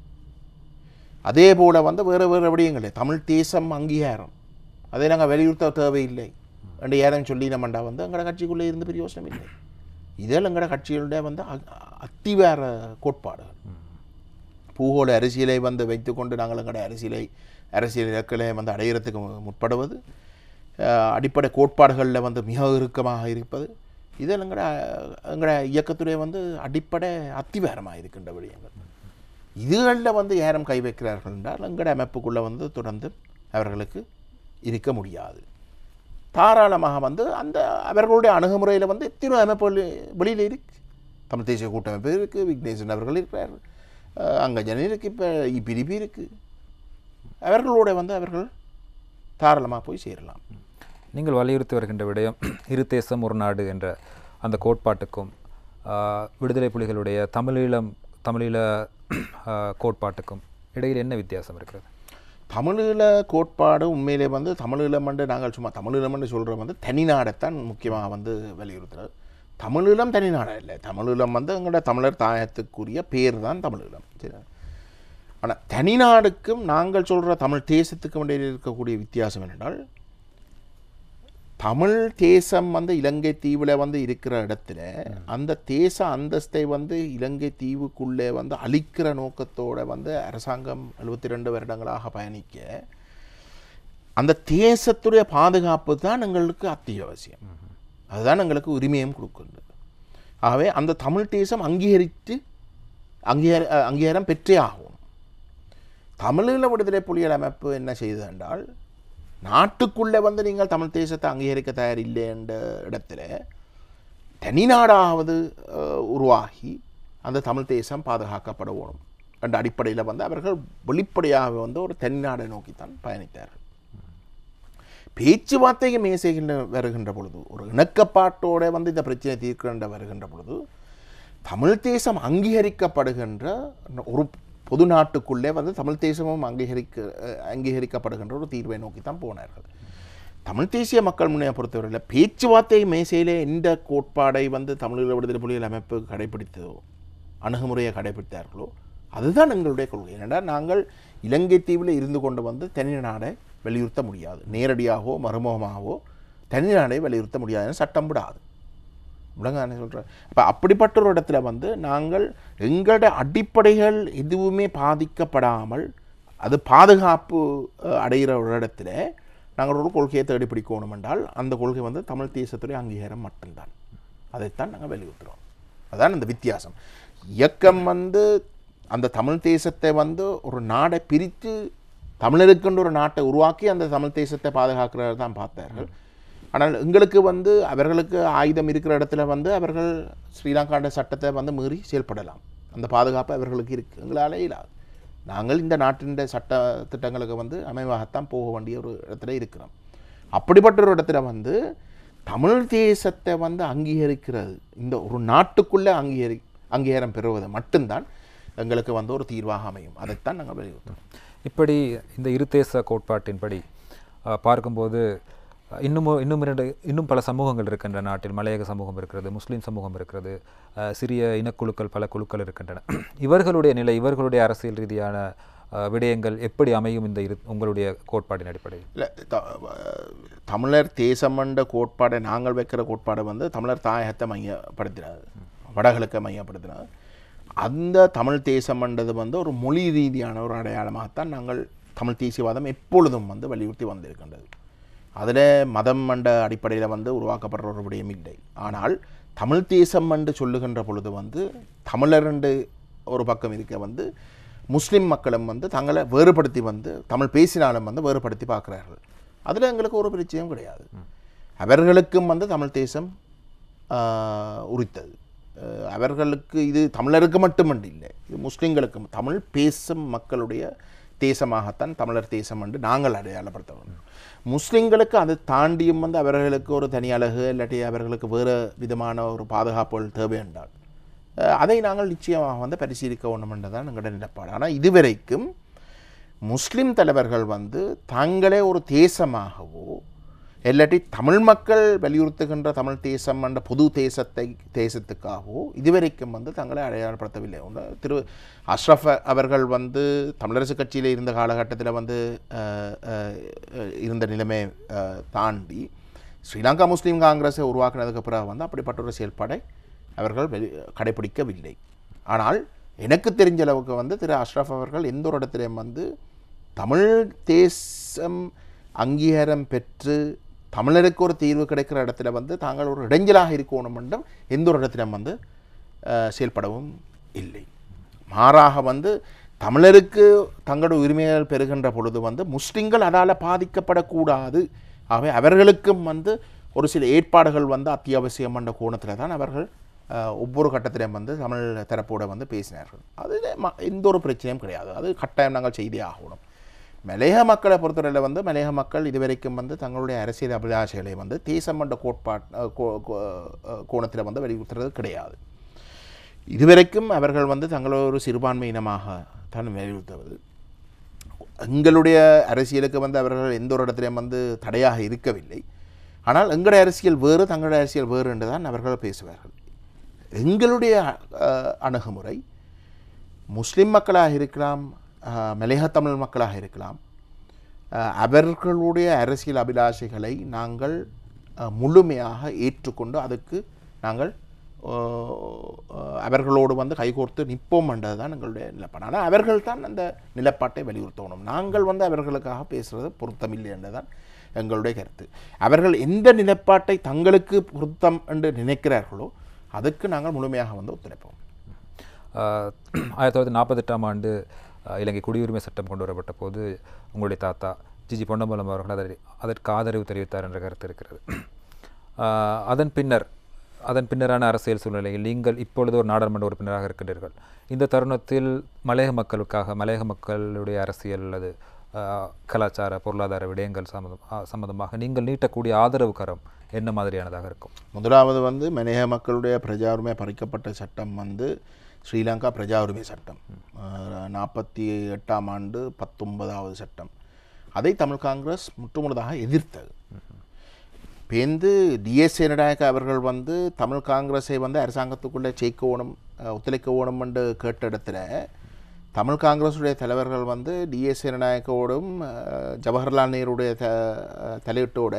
அதே போல் வந்து வேறு வேறு விடயங்களே தமிழ் தேசம் அங்கீகாரம் அதை நாங்கள் வலியுறுத்த தேவையில்லை ரெண்டு யாரும் சொல்லினோம்டா வந்து எங்களோட கட்சிக்குள்ளே இருந்து பிரயோசனம் இல்லை இதெல்லாம் எங்களோட கட்சிகளுடைய வந்து அ- அத்திவேற கோட்பாடுகள் பூகோள அரசியலை வந்து வைத்துக்கொண்டு நாங்கள் எங்களுடைய அரசியலை அரசியல் இலக்களை வந்து அடையிறதுக்கு மு- முற்படுவது அஹ், அடிப்படை கோட்பாடுகளில் வந்து மிக இறுக்கமாக இருப்பது இதில் எங்களோட எங்களோட இயக்கத்துடைய வந்து அடிப்படை அத்திவாரமாக இருக்கின்ற விடயங்கள் இதுகளில் வந்து யாரும் கை வைக்கிறார்கள் என்றால் எங்களோட அமைப்புக்குள்ளே வந்து தொடர்ந்து அவர்களுக்கு இருக்க முடியாது தாராளமாக வந்து அந்த அவர்களுடைய அணுகுமுறையில் வந்து எத்தனை அமைப்புகள் வெளியில் இருக்கு தமிழ் தேசிய கூட்டமைப்பு இருக்குது விக்னேசன் அவர்கள் இருக்கிறார் அஹ் அங்கஜன் இருக்குது இப்போ இபிடிபி இருக்குது அவர்களோட வந்து அவர்கள் தாராளமாக போய் சேரலாம் நீங்கள் வலியுறுத்தி வருகின்ற விடயம் இரு தேசம் ஒரு நாடு என்ற அந்த கோட்பாட்டுக்கும் ஆஹ், விடுதலை புலிகளுடைய தமிழீழம் தமிழீழ ஆஹ், கோட்பாட்டுக்கும் இடையில் என்ன வித்தியாசம் இருக்கிறது தமிழீழ கோட்பாடு உண்மையிலே வந்து தமிழீழமண்டு நாங்கள் சும்மா தமிழீழமண்டு சொல்கிற வந்து தனிநாடைத்தான் முக்கியமாக வந்து வலியுறுத்துறது தமிழீழம் தனிநாடு இல்லை தமிழீழம் வந்து எங்களோட தமிழர் தாயத்துக்குரிய பேர் தான் தமிழீழம் சரி ஆனால் தனிநாடுக்கும் நாங்கள் சொல்கிற தமிழ் தேசத்துக்கும் இடையில் இருக்கக்கூடிய வித்தியாசம் என்னென்றால் தமிழ் தேசம் வந்து இலங்கை தீவில் வந்து இருக்கிற இடத்துல அந்த தேச அந்தஸ்தை வந்து இலங்கை தீவுக்குள்ளே வந்து அழிக்கிற நோக்கத்தோட வந்து அரசாங்கம் எழுபத்தி ரெண்டு வருடங்களாக பயணிக்க அந்த தேசத்துடைய பாதுகாப்பு தான் எங்களுக்கு அத்தியாவசியம் அதுதான் எங்களுக்கு உரிமையும் கொடுக்கின்றது ஆகவே அந்த தமிழ் தேசம் அங்கீகரித்து அங்கீகார அஹ் அங்கீகாரம் பெற்றே ஆகும் தமிழீழ விடுதலை புலிகள் அமைப்பு என்ன செய்தது என்றால் நாட்டுக்குள்ளே வந்து நீங்கள் தமிழ் தேசத்தை அங்கீகரிக்க தயார் இல்லை என்ற இடத்துல தனிநாடாவது அஹ், உருவாகி அந்த தமிழ் தேசம் பாதுகாக்கப்பட வேணும் என்ற அடிப்படையில் வந்து அவர்கள் வெளிப்படையாக வந்து ஒரு தனிநாடை நோக்கித்தான் பயணித்தார்கள் பேச்சுவார்த்தைக்கு மேசைகின்ற வருகின்ற பொழுது ஒரு இணக்கப்பாட்டோட வந்து இந்த பிரச்சனை தீர்க்கின்ற வருகின்ற பொழுது தமிழ் தேசம் அங்கீகரிக்கப்படுகின்ற ஒரு பொது நாட்டுக்குள்ளே வந்து தமிழ் தேசமும் அங்கீகரிக்க அஹ், அங்கீகரிக்கப்படுகின்ற ஒரு தீர்வை நோக்கி தான் போனார்கள் தமிழ் தேசிய மக்கள் முன்னைய பொறுத்தவரையில் பேச்சுவார்த்தை மேசையிலே எந்த கோட்பாடை வந்து தமிழீழ விடுதலை புலிகள் அமைப்பு கடைபிடித்ததோ அணுகுமுறையை கடைபிடித்தார்களோ அதுதான் எங்களுடைய கொள்கை ஏனென்றா நாங்கள் இலங்கை தீவில் இருந்து கொண்டு வந்து தனி நாடை வலியுறுத்த முடியாது நேரடியாகவோ மறுமுகமாகவோ தனி நாடை வலியுறுத்த முடியாதுன்னு சட்டம் விடாது விளங்க சொல்கிறேன் அப்போ அப்படிப்பட்ட ஒரு இடத்துல வந்து நாங்கள் எங்களோட அடிப்படைகள் எதுவுமே பாதிக்கப்படாமல் அது பாதுகாப்பு அஹ், அடைகிற ஒரு இடத்துல நாங்கள் ஒரு கொள்கையை தேடி பிடிக்கணும் என்றால் அந்த கொள்கை வந்து தமிழ் தேசத்துடைய அங்கீகாரம் மட்டும்தான் அதைத்தான் நாங்கள் வலியுறுத்துகிறோம் அதான் இந்த வித்தியாசம் இயக்கம் வந்து அந்த தமிழ் தேசத்தை வந்து ஒரு நாடை பிரித்து தமிழருக்குன்ற ஒரு நாட்டை உருவாக்கி அந்த தமிழ் தேசத்தை பாதுகாக்கிறது தான் பார்த்தார்கள் ஆனால் எங்களுக்கு வந்து அவர்களுக்கு ஆயுதம் இருக்கிற இடத்துல வந்து அவர்கள் ஸ்ரீலங்காண்ட சட்டத்தை வந்து மீறி செயல்படலாம் அந்த பாதுகாப்பு அவர்களுக்கு இருக்குது எங்களால் இல்லாது நாங்கள் இந்த நாட்டின் சட்ட திட்டங்களுக்கு வந்து அமைவாகத்தான் போக வேண்டிய ஒரு இடத்துல இருக்கிறோம் அப்படிப்பட்ட ஒரு இடத்துல வந்து தமிழ் தேசத்தை வந்து அங்கீகரிக்கிறது இந்த ஒரு நாட்டுக்குள்ளே அங்கீகரி அங்கீகாரம் பெறுவது மட்டும்தான் எங்களுக்கு வந்து ஒரு தீர்வாக அமையும் அதைத்தான் நாங்கள் வலியுறுத்துறோம் இப்படி இந்த இருதேச கோட்பாட்டின்படி அஹ், பார்க்கும்போது அஹ், இன்னும் ஒரு- இன்னும் இரண்டு இன்னும் பல சமூகங்கள் இருக்கின்ற நாட்டில் மலையக சமூகம் இருக்கிறது முஸ்லீம் சமூகம் இருக்கிறது அஹ், சிறிய இனக்குழுக்கள் பல குழுக்கள் இருக்கின்றன இவர்களுடைய நிலை இவர்களுடைய அரசியல் ரீதியான அஹ், விடயங்கள் எப்படி அமையும் இந்த இரு உங்களுடைய கோட்பாட்டின் அடிப்படையில் இல்லை தமிழர் தேசமண்ட கோட்பாடை நாங்கள் வைக்கிற கோட்பாடை வந்து தமிழர் தாயகத்தை மையப்படுத்தினார் வடகிழக்கை மையப்படுத்தினார் அந்த தமிழ் தேசமன்றது வந்து ஒரு மொழி ரீதியான ஒரு அடையாளமாகத்தான் நாங்கள் தமிழ் தேசியவாதம் எப்பொழுதும் வந்து வலியுறுத்தி வந்திருக்கின்றது அதில் மதம் மண்ட அடிப்படையில் வந்து உருவாக்கப்படுற ஒரு விடயம் இல்லை ஆனால் தமிழ் தேசம் என்று சொல்லுகின்ற பொழுது வந்து தமிழர் என்று ஒரு பக்கம் இருக்க வந்து முஸ்லிம் மக்களும் வந்து தங்களை வேறுபடுத்தி வந்து தமிழ் பேசினாலும் வந்து வேறுபடுத்தி பார்க்குறார்கள் அதில் எங்களுக்கு ஒரு பிரச்சனையும் கிடையாது அவர்களுக்கும் வந்து தமிழ் தேசம் ஆஹ், உரித்தது அஹ், அவர்களுக்கு இது தமிழருக்கு மட்டுமன்று இல்லை இது முஸ்லிம்களுக்கும் தமிழ் பேசும் மக்களுடைய தேசமாகத்தான் தமிழர் தேசம் என்று நாங்கள் அடையாளப்படுத்த வேண்டும் முஸ்லிம்களுக்கு அதை தாண்டியும் வந்து அவர்களுக்கு ஒரு தனி அழகு இல்லாட்டி அவர்களுக்கு வேறு விதமான ஒரு பாதுகாப்புகள் தேவை என்றால் அஹ், அதை நாங்கள் நிச்சயமாக வந்து பரிசீலிக்க வேண்டும் என்றுதான் எங்களோட நிலப்பாடு ஆனால் இதுவரைக்கும் முஸ்லிம் தலைவர்கள் வந்து தாங்களே ஒரு தேசமாகவோ இல்லாட்டி தமிழ் மக்கள் வலியுறுத்துகின்ற தமிழ் தேசம் என்ற பொது தேசத்தை தேசத்துக்காகவோ இதுவரைக்கும் வந்து தங்களை அடையாளப்படுத்தவில்லை ஒன்று திரு அஷ்ரஃப் அவர்கள் வந்து தமிழரசு கட்சியில் இருந்த காலகட்டத்தில் வந்து அஹ், அஹ், இருந்த நிலைமை அஹ், தாண்டி ஸ்ரீலங்கா முஸ்லீம் காங்கிரஸை உருவாக்கினதுக்கு பிறகு வந்து அப்படிப்பட்ட ஒரு செயல்பாடை அவர்கள் வெளி கடைபிடிக்கவில்லை ஆனால் எனக்கு தெரிஞ்ச அளவுக்கு வந்து திரு அஷ்ரஃப் அவர்கள் எந்த ஒரு இடத்துலையும் வந்து தமிழ் தேசம் அங்கீகாரம் பெற்று தமிழருக்கு ஒரு தீர்வு கிடைக்கிற இடத்துல வந்து தாங்கள் ஒரு இடைஞ்சலாக இருக்கணும் என்றும் எந்த ஒரு இடத்திலும் வந்து அஹ், செயல்படவும் இல்லை மாறாக வந்து தமிழருக்கு தங்களோட உரிமைகள் பெறுகின்ற பொழுது வந்து முஸ்லிம்கள் அதால் பாதிக்கப்படக்கூடாது ஆகவே அவர்களுக்கும் வந்து ஒரு சில ஏற்பாடுகள் வந்து அத்தியாவசியம் என்ற கோணத்தில் தான் அவர்கள் அஹ், ஒவ்வொரு கட்டத்திலையும் வந்து தமிழ் தரப்போட வந்து பேசினார்கள் அதில் ம- எந்த ஒரு பிரச்சனையும் கிடையாது அது கட்டாயம் நாங்கள் செய்தே ஆகணும் மலையக மக்களை பொறுத்தவரையில் வந்து மலையக மக்கள் இதுவரைக்கும் வந்து தங்களுடைய அரசியல் அபிலாஷைகளை வந்து தேசம் என்ற கோட்பாட் கோணத்தில் வந்து வலியுறுத்துறது கிடையாது இதுவரைக்கும் அவர்கள் வந்து தங்களை ஒரு சிறுபான்மை இனமாக தான் வலியுறுத்துவது எங்களுடைய அரசியலுக்கு வந்து அவர்கள் எந்த ஒரு இடத்துலையும் வந்து தடையாக இருக்கவில்லை ஆனால் எங்களுடைய அரசியல் வேறு தங்களுடைய அரசியல் வேறு என்று தான் அவர்கள் பேசுவார்கள் எங்களுடைய அஹ், அணுகுமுறை முஸ்லிம் மக்களாக இருக்கலாம் அஹ், மலையக தமிழ் மக்களாக இருக்கலாம் அஹ், அவர்களுடைய அரசியல் அபிலாஷைகளை நாங்கள் அஹ், முழுமையாக ஏற்றுக்கொண்டு அதுக்கு நாங்கள் அஹ், அஹ், அவர்களோடு வந்து கைகோர்த்து நிற்போம் என்றது தான் எங்களுடைய நிலப்பாடு ஆனால் அவர்கள் தான் அந்த நிலப்பாட்டை வலியுறுத்தணும் நாங்கள் வந்து அவர்களுக்காக பேசுகிறது பொருத்தமில்லை என்றுதான் எங்களுடைய கருத்து அவர்கள் எந்த நிலப்பாட்டை தங்களுக்கு பொருத்தம் என்று நினைக்கிறார்களோ அதுக்கு நாங்கள் முழுமையாக வந்து ஒத்துழைப்போம் ஆஹ் ஆயிரத்தி தொள்ளாயிரத்தி நாற்பத்தெட்டாம் ஆண்டு ஆஹ் இலங்கை குடியுரிமை சட்டம் கொண்டு வரப்பட்ட போது உங்களுடைய தாத்தா ஜிஜி பொன்னம்பலம் அவர்கள் அதை அதற்கு ஆதரவு தெரிவித்தார் என்ற கருத்து இருக்கிறது ஆஹ் அதன் பின்னர் அதன் பின்னரான அரசியல் சூழ்நிலையில் நீங்கள் இப்பொழுது ஒரு நாடாளுமன்ற உறுப்பினராக இருக்கின்றீர்கள் இந்த தருணத்தில் மலையக மக்களுக்காக மலையக மக்களுடைய அரசியல் அல்லது ஆஹ் கலாச்சார பொருளாதார விடயங்கள் சம்மந்தம் ஆஹ் சம்பந்தமாக நீங்கள் நீட்டக்கூடிய ஆதரவு கரம் என்ன மாதிரியானதாக இருக்கும் முதலாவது வந்து மலையக மக்களுடைய பிரஜா உரிமை பறிக்கப்பட்ட சட்டம் வந்து ஸ்ரீலங்கா பிரஜா உரிமை சட்டம் நாற்பத்தி எட்டாம் ஆண்டு பத்தொன்பதாவது சட்டம் அதை தமிழ் காங்கிரஸ் முற்றுமுழுதாக எதிர்த்தது பேந்து டிஎஸ் சேனநாயக்க அவர்கள் வந்து தமிழ் காங்கிரஸை வந்து அரசாங்கத்துக்குள்ளே சேர்க்கணும் அஹ், ஒத்துழைக்க வேணும் என்று கேட்ட இடத்துல தமிழ் காங்கிரஸுடைய தலைவர்கள் வந்து டிஎஸ் சேனநாயக்கோடும் அஹ், ஜவஹர்லால் நேருடைய த தலையீட்டோட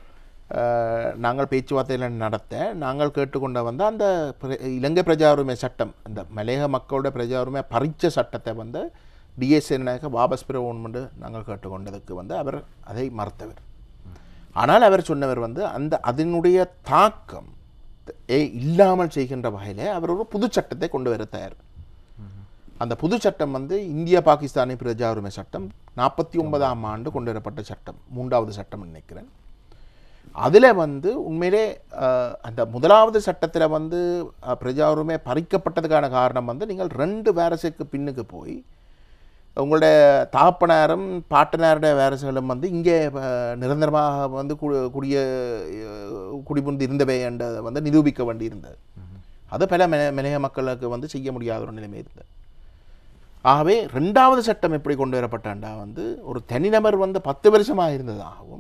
அஹ், நாங்கள் பேச்சுவார்த்தைகள் நடத்த நாங்கள் கேட்டுக்கொண்ட வந்து அந்த பிர- இலங்கை பிரஜா உரிமை சட்டம் அந்த மலையக மக்களுடைய பிரஜா உரிமை பறிச்ச சட்டத்தை வந்து டிஎஸ் சேனநாயக்க வாபஸ் பெற வேணும் என்று நாங்கள் கேட்டுக்கொண்டதுக்கு வந்து அவர் அதை மறுத்தவர் ஆனால் அவர் சொன்னவர் வந்து அந்த அதனுடைய தாக்கம் ஏ இல்லாமல் செய்கின்ற வகையில் அவர் ஒரு புது சட்டத்தை கொண்டு வர தயார் அந்த புது சட்டம் வந்து இந்தியா பாகிஸ்தானி பிரஜா உரிமை சட்டம் நாற்பத்தி ஒன்பதாம் ஆண்டு கொண்டு வரப்பட்ட சட்டம் மூன்றாவது சட்டம் நினைக்கிறேன் அதில் வந்து உண்மையிலே அஹ், அந்த முதலாவது சட்டத்தில் வந்து அஹ், பிரஜா உரிமை பறிக்கப்பட்டதுக்கான காரணம் வந்து நீங்கள் ரெண்டு வேரசுக்கு பின்னுக்கு போய் உங்களுடைய தாப்பனாரும் பாட்டனாருடைய வேரசுகளும் வந்து இங்கே அஹ், நிரந்தரமாக வந்து கு- குடிய அஹ், குடிபுந்து இருந்தவை என்றதை வந்து நிரூபிக்க வேண்டி இருந்தது அது பல மெ மலைய மக்களுக்கு வந்து செய்ய முடியாத ஒரு நிலைமை இருந்தது ஆகவே ரெண்டாவது சட்டம் எப்படி கொண்டு வரப்பட்டாண்டா வந்து ஒரு தனிநபர் வந்து பத்து வருஷமாக இருந்ததாகவும்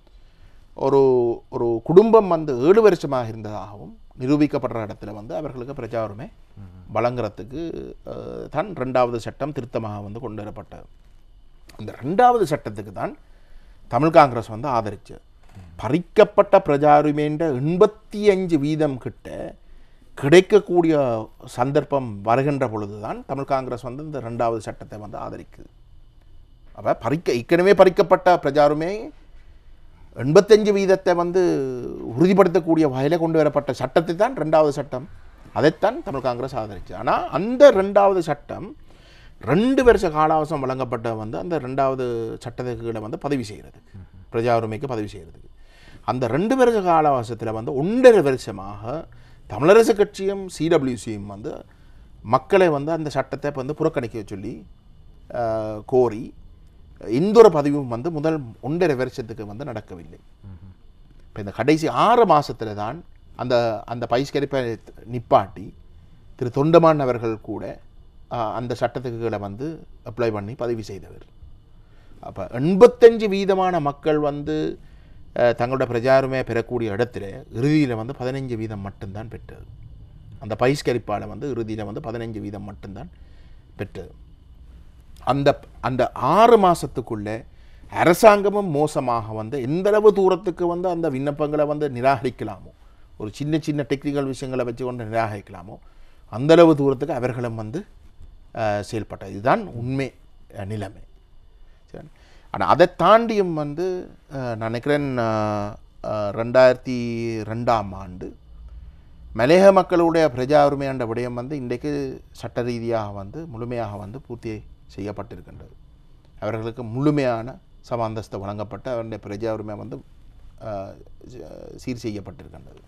ஒரு ஒரு குடும்பம் வந்து ஏழு வருஷமாக இருந்ததாகவும் நிரூபிக்கப்படுற இடத்துல வந்து அவர்களுக்கு பிரஜா உரிமை வழங்குறதுக்கு அஹ், தான் ரெண்டாவது சட்டம் திருத்தமாக வந்து கொண்டு வரப்பட்டது அந்த ரெண்டாவது சட்டத்துக்கு தான் தமிழ் காங்கிரஸ் வந்து ஆதரிச்சு பறிக்கப்பட்ட பிரஜா உரிமைன்ற எண்பத்தி அஞ்சு வீதம் கிட்ட கிடைக்கக்கூடிய சந்தர்ப்பம் வருகின்ற பொழுது தான் தமிழ் காங்கிரஸ் வந்து இந்த ரெண்டாவது சட்டத்தை வந்து ஆதரிக்குது அப்போ பறிக்க ஏற்கனவே பறிக்கப்பட்ட பிரஜா உரிமை எண்பத்தஞ்சு வீதத்தை வந்து உறுதிப்படுத்தக்கூடிய வகையில் கொண்டு வரப்பட்ட சட்டத்தை தான் ரெண்டாவது சட்டம் அதைத்தான் தமிழ் காங்கிரஸ் ஆதரிச்சு ஆனால் அந்த ரெண்டாவது சட்டம் ரெண்டு வருஷ காலாவசம் வழங்கப்பட்ட வந்து அந்த ரெண்டாவது சட்டத்துக்கு கீழே வந்து பதிவு செய்கிறதுக்கு பிரஜா உரிமைக்கு பதிவு செய்கிறதுக்கு அந்த ரெண்டு வருஷ காலாவசத்தில் வந்து ஒன்றரை வருஷமாக தமிழரசு கட்சியும் சிடபிள்யூசியும் வந்து மக்களை வந்து அந்த சட்டத்தை வந்து புறக்கணிக்க சொல்லி ஆஹ், கோரி எந்த ஒரு பதிவும் வந்து முதல் ஒன்றரை வருஷத்துக்கு வந்து நடக்கவில்லை இப்போ இந்த கடைசி ஆறு மாசத்துல தான் அந்த அந்த பயிஸ்கரிப்பை நிப்பாட்டி திரு தொண்டமான் அவர்கள் கூட ஆஹ், அந்த சட்டத்துக்கு கீழே வந்து அப்ளை பண்ணி பதிவு செய்தவர் அப்போ எண்பத்தஞ்சு வீதமான மக்கள் வந்து அஹ், தங்களோட பிரஜாருமே பெறக்கூடிய இடத்துல இறுதியில் வந்து பதினஞ்சு வீதம் மட்டும்தான் பெற்றது அந்த பயிஸ்கரிப்பால் வந்து இறுதியில் வந்து பதினஞ்சு வீதம் மட்டும்தான் பெற்றது அந்த அந்த ஆறு மாதத்துக்குள்ளே அரசாங்கமும் மோசமாக வந்து எந்தளவு தூரத்துக்கு வந்து அந்த விண்ணப்பங்களை வந்து நிராகரிக்கலாமோ ஒரு சின்ன சின்ன டெக்னிக்கல் விஷயங்களை வச்சு கொண்டு நிராகரிக்கலாமோ அந்தளவு தூரத்துக்கு அவர்களும் வந்து அஹ், செயல்பட்டது இதுதான் உண்மை அஹ், நிலைமை சரி ஆனால் அதை தாண்டியும் வந்து அஹ், நான் நினைக்கிறேன் அஹ், அஹ், ரெண்டாயிரத்தி ரெண்டாம் ஆண்டு மலையக மக்களுடைய பிரஜா உரிமையாண்ட விடயம் வந்து இன்றைக்கு சட்ட ரீதியாக வந்து முழுமையாக வந்து பூர்த்தி செய்யப்பட்டிருக்கின்றது அவர்களுக்கு முழுமையான சம அந்தஸ்து வழங்கப்பட்டு அவருடைய பிரஜா உரிமை வந்து அஹ், சீர் செய்யப்பட்டிருக்கின்றது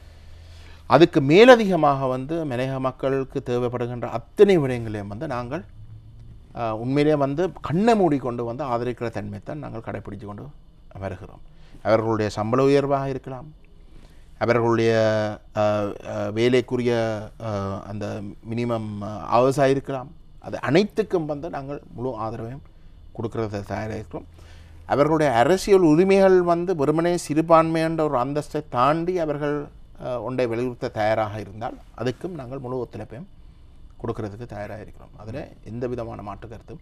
அதுக்கு மேலதிகமாக வந்து மலையக மக்களுக்கு தேவைப்படுகின்ற அத்தனை விடயங்களையும் வந்து நாங்கள் அஹ், உண்மையிலே வந்து கண்ணை மூடிக்கொண்டு வந்து ஆதரிக்கிற தன்மைத்தான் நாங்கள் கடைப்பிடித்து கொண்டு வருகிறோம் அவர்களுடைய சம்பள உயர்வாக இருக்கலாம் அவர்களுடைய அஹ், அஹ், வேலைக்குரிய அஹ், அந்த மினிமம் அவசாக இருக்கலாம் அது அனைத்துக்கும் வந்து நாங்கள் முழு ஆதரவையும் கொடுக்கறத தயாராக இருக்கிறோம் அவர்களுடைய அரசியல் உரிமைகள் வந்து வெறுமனே சிறுபான்மை என்ற ஒரு அந்தஸ்தை தாண்டி அவர்கள் அஹ், ஒன்றை வலியுறுத்த தயாராக இருந்தால் அதுக்கும் நாங்கள் முழு ஒத்துழைப்பையும் கொடுக்கறதுக்கு தயாராக இருக்கிறோம் அதில் எந்த விதமான மாற்று கருத்தும்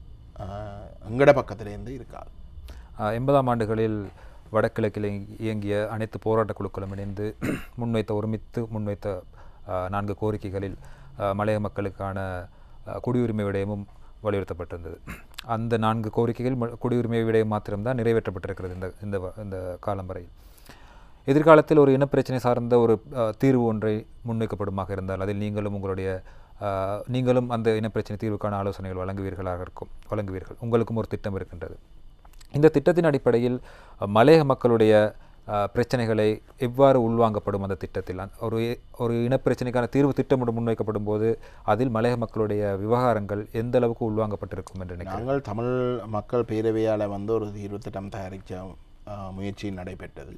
அஹ், எங்கட பக்கத்திலேருந்து இருக்காது ஆஹ் எண்பதாம் ஆண்டுகளில் வடகிழக்கில் இயங்கி- இயங்கிய அனைத்து போராட்ட குழுக்களும் இணைந்து முன்வைத்த ஒருமித்து முன்வைத்த ஆஹ், நான்கு கோரிக்கைகளில் ஆஹ், மலைய மக்களுக்கான ஆஹ், குடியுரிமை விடயமும் வலியுறுத்தப்பட்டிருந்தது அந்த நான்கு கோரிக்கைகள் ம- குடியுரிமை விடயம் மாத்திரம்தான் நிறைவேற்றப்பட்டிருக்கிறது இந்த இந்த வ- இந்த காலம் வரை எதிர்காலத்தில் ஒரு இனப்பிரச்சனை சார்ந்த ஒரு ஆஹ், தீர்வு ஒன்றை முன்வைக்கப்படுமாக இருந்தால் அதில் நீங்களும் உங்களுடைய ஆஹ், நீங்களும் அந்த இனப்பிரச்சனை தீர்வுக்கான ஆலோசனைகள் வழங்குவீர்களாக இருக்கும் வழங்குவீர்கள் உங்களுக்கும் ஒரு திட்டம் இருக்கின்றது இந்த திட்டத்தின் அடிப்படையில் அஹ், மலையக மக்களுடைய அஹ், பிரச்சனைகளை எவ்வாறு உள்வாங்கப்படும் அந்த திட்டத்தில் அந்த ஒரு ஒரு இனப்பிரச்சனைக்கான தீர்வு திட்டம் ஒன்று முன்வைக்கப்படும் போது அதில் மலையக மக்களுடைய விவகாரங்கள் எந்த அளவுக்கு உள்வாங்கப்பட்டிருக்கும் என்று நினைக்கிறேன் நாங்கள் தமிழ் மக்கள் பேரவையால் வந்து ஒரு தீர்வு திட்டம் தயாரித்த முயற்சி நடைபெற்றது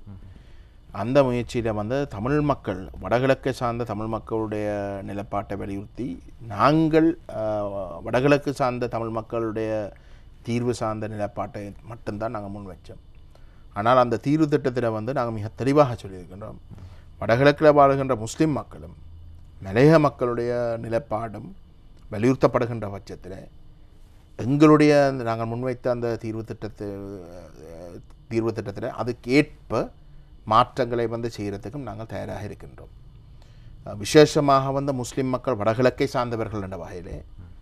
அந்த முயற்சியில் வந்து தமிழ் மக்கள் வடகிழக்கை சார்ந்த தமிழ் மக்களுடைய நிலப்பாட்டை வலியுறுத்தி நாங்கள் ஆஹ், வடகிழக்கு சார்ந்த தமிழ் மக்களுடைய தீர்வு சார்ந்த நிலப்பாட்டை மட்டும்தான் நாங்கள் முன் வச்சோம் ஆனால் அந்த தீர்வு திட்டத்தில் வந்து நாங்கள் மிக தெளிவாக சொல்லியிருக்கின்றோம் வடகிழக்கில் வாழுகின்ற முஸ்லிம் மக்களும் மலையக மக்களுடைய நிலப்பாடும் வலியுறுத்தப்படுகின்ற பட்சத்தில் எங்களுடைய அந்த நாங்கள் முன்வைத்த அந்த தீர்வு திட்டத்து அஹ், தீர்வு திட்டத்தில் அதுக்கேற்ப மாற்றங்களை வந்து செய்கிறதுக்கும் நாங்கள் தயாராக இருக்கின்றோம் அஹ், விசேஷமாக வந்து முஸ்லிம் மக்கள் வடகிழக்கை சார்ந்தவர்கள் என்ற வகையிலே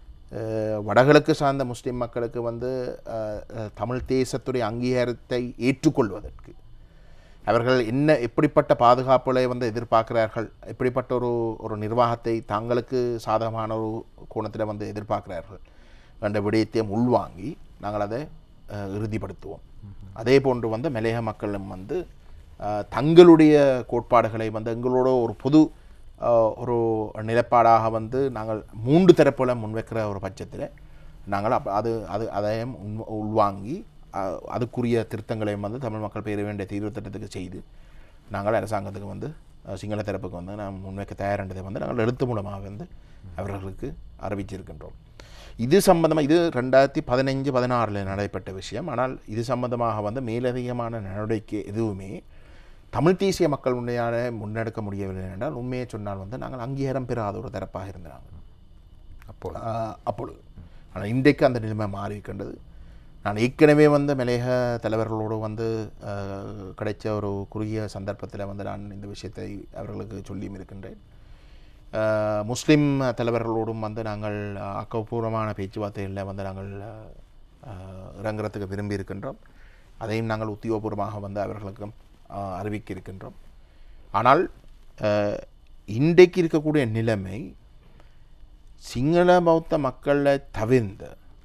அஹ், வடகிழக்கு சார்ந்த முஸ்லிம் மக்களுக்கு வந்து அஹ், அஹ், தமிழ் தேசத்துடைய அங்கீகாரத்தை ஏற்றுக்கொள்வதற்கு அவர்கள் என்ன எப்படிப்பட்ட பாதுகாப்புகளை வந்து எதிர்பார்க்கிறார்கள் எப்படிப்பட்ட ஒரு ஒரு நிர்வாகத்தை தங்களுக்கு சாதகமான ஒரு கோணத்தில் வந்து எதிர்பார்க்கிறார்கள் என்ற விடயத்தையும் உள்வாங்கி நாங்கள் அதை அஹ், இறுதிப்படுத்துவோம் அதே போன்று வந்து மலையக மக்களும் வந்து அஹ், தங்களுடைய கோட்பாடுகளை வந்து எங்களோட ஒரு பொது அஹ், ஒரு நிலப்பாடாக வந்து நாங்கள் மூன்று தரப்புல முன்வைக்கிற ஒரு பட்சத்தில் நாங்கள் அப்ப அது அது அதையும் உள்- உள்வாங்கி அஹ், அதுக்குரிய திருத்தங்களையும் வந்து தமிழ் மக்கள் பெற வேண்டிய தீர்வு திட்டத்துக்கு செய்து நாங்கள் அரசாங்கத்துக்கு வந்து அஹ், சிங்கள தரப்புக்கு வந்து நாம் முன்வைக்க தயாரின்றதை வந்து நாங்கள் எழுத்து மூலமாக வந்து அவர்களுக்கு அறிவிச்சிருக்கின்றோம் இது சம்பந்தமாக இது ரெண்டாயிரத்தி பதினைஞ்சு பதினாறில் நடைபெற்ற விஷயம் ஆனால் இது சம்பந்தமாக வந்து மேலதிகமான நடவடிக்கை எதுவுமே தமிழ் தேசிய மக்கள் உண்மையான முன்னெடுக்க முடியவில்லை என்றால் உண்மையை சொன்னால் வந்து நாங்கள் அங்கீகாரம் பெறாத ஒரு தரப்பாக இருந்தாங்க அப்போது ஆஹ் அப்பொழுது ஆனால் இன்றைக்கு அந்த நிலைமை மாறி இருக்கின்றது நான் ஏற்கனவே வந்து மலையக தலைவர்களோடு வந்து ஆஹ், கிடைச்ச ஒரு குறுகிய சந்தர்ப்பத்தில் வந்து நான் இந்த விஷயத்தை அவர்களுக்கு சொல்லியும் இருக்கின்றேன் ஆஹ், முஸ்லிம் தலைவர்களோடும் வந்து நாங்கள் ஆக்கப்பூர்வமான பேச்சுவார்த்தைகளில் வந்து நாங்கள் ஆஹ், இறங்குறதுக்கு விரும்பி இருக்கின்றோம் அதையும் நாங்கள் உத்தியோகபூர்வமாக வந்து அவர்களுக்கும் ஆஹ், அறிவிக்க இருக்கின்றோம் ஆனால் ஆஹ், இன்றைக்கு இருக்கக்கூடிய நிலைமை சிங்கள பௌத்த மக்களை தவிர்ந்த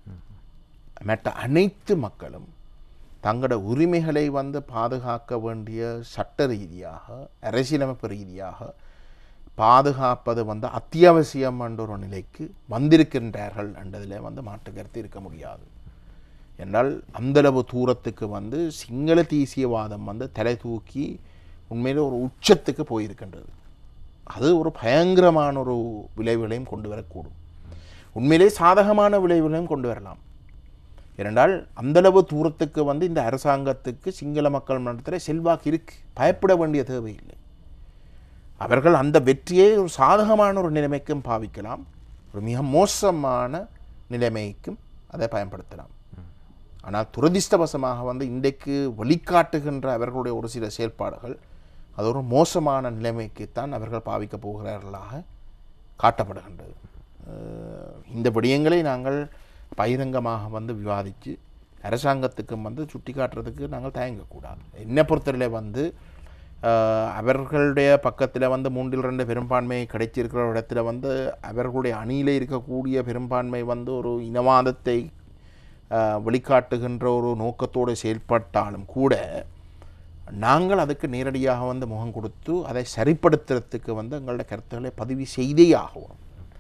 மற்ற அனைத்து மக்களும் தங்களோட உரிமைகளை வந்து பாதுகாக்க வேண்டிய சட்ட ரீதியாக அரசியலமைப்பு ரீதியாக பாதுகாப்பது வந்து அத்தியாவசியம் என்ற ஒரு நிலைக்கு வந்திருக்கின்றார்கள் என்றதில் வந்து மாற்று கருத்து இருக்க முடியாது என்றால் அந்தளவு தூரத்துக்கு வந்து சிங்கள தேசியவாதம் வந்து தலை தூக்கி உண்மையிலே ஒரு உச்சத்துக்கு போயிருக்கின்றது அது ஒரு பயங்கரமான ஒரு விளைவுகளையும் கொண்டு வரக்கூடும் உண்மையிலே சாதகமான விளைவுகளையும் கொண்டு வரலாம் ஏனென்றால் அந்தளவு தூரத்துக்கு வந்து இந்த அரசாங்கத்துக்கு சிங்கள மக்கள் மன்றத்தில் செல்வாக்கு இருக்கு பயப்பட வேண்டிய தேவையில்லை அவர்கள் அந்த வெற்றியை ஒரு சாதகமான ஒரு நிலைமைக்கும் பாவிக்கலாம் ஒரு மிக மோசமான நிலைமைக்கும் அதை பயன்படுத்தலாம் ஆனால் துரதிர்ஷ்டவசமாக வந்து இன்றைக்கு வழிகாட்டுகின்ற அவர்களுடைய ஒரு சில செயல்பாடுகள் அது ஒரு மோசமான நிலைமைக்குத்தான் அவர்கள் பாவிக்கப் போகிறார்களாக காட்டப்படுகின்றது அஹ் இந்த விடயங்களை நாங்கள் பகிரங்கமாக வந்து விவாதித்து அரசாங்கத்துக்கும் வந்து சுட்டி காட்டுறதுக்கு நாங்கள் தயங்கக்கூடாது என்னை பொறுத்தவரையில வந்து அஹ், அவர்களுடைய பக்கத்தில் வந்து மூன்றில் ரெண்டு பெரும்பான்மை கிடைச்சிருக்கிற இடத்துல வந்து அவர்களுடைய அணியில் இருக்கக்கூடிய பெரும்பான்மை வந்து ஒரு இனவாதத்தை அஹ், வெளிக்காட்டுகின்ற ஒரு நோக்கத்தோடு செயல்பட்டாலும் கூட நாங்கள் அதுக்கு நேரடியாக வந்து முகம் கொடுத்து அதை சரிப்படுத்துறதுக்கு வந்து எங்களோட கருத்துக்களை பதிவு செய்தே ஆகும்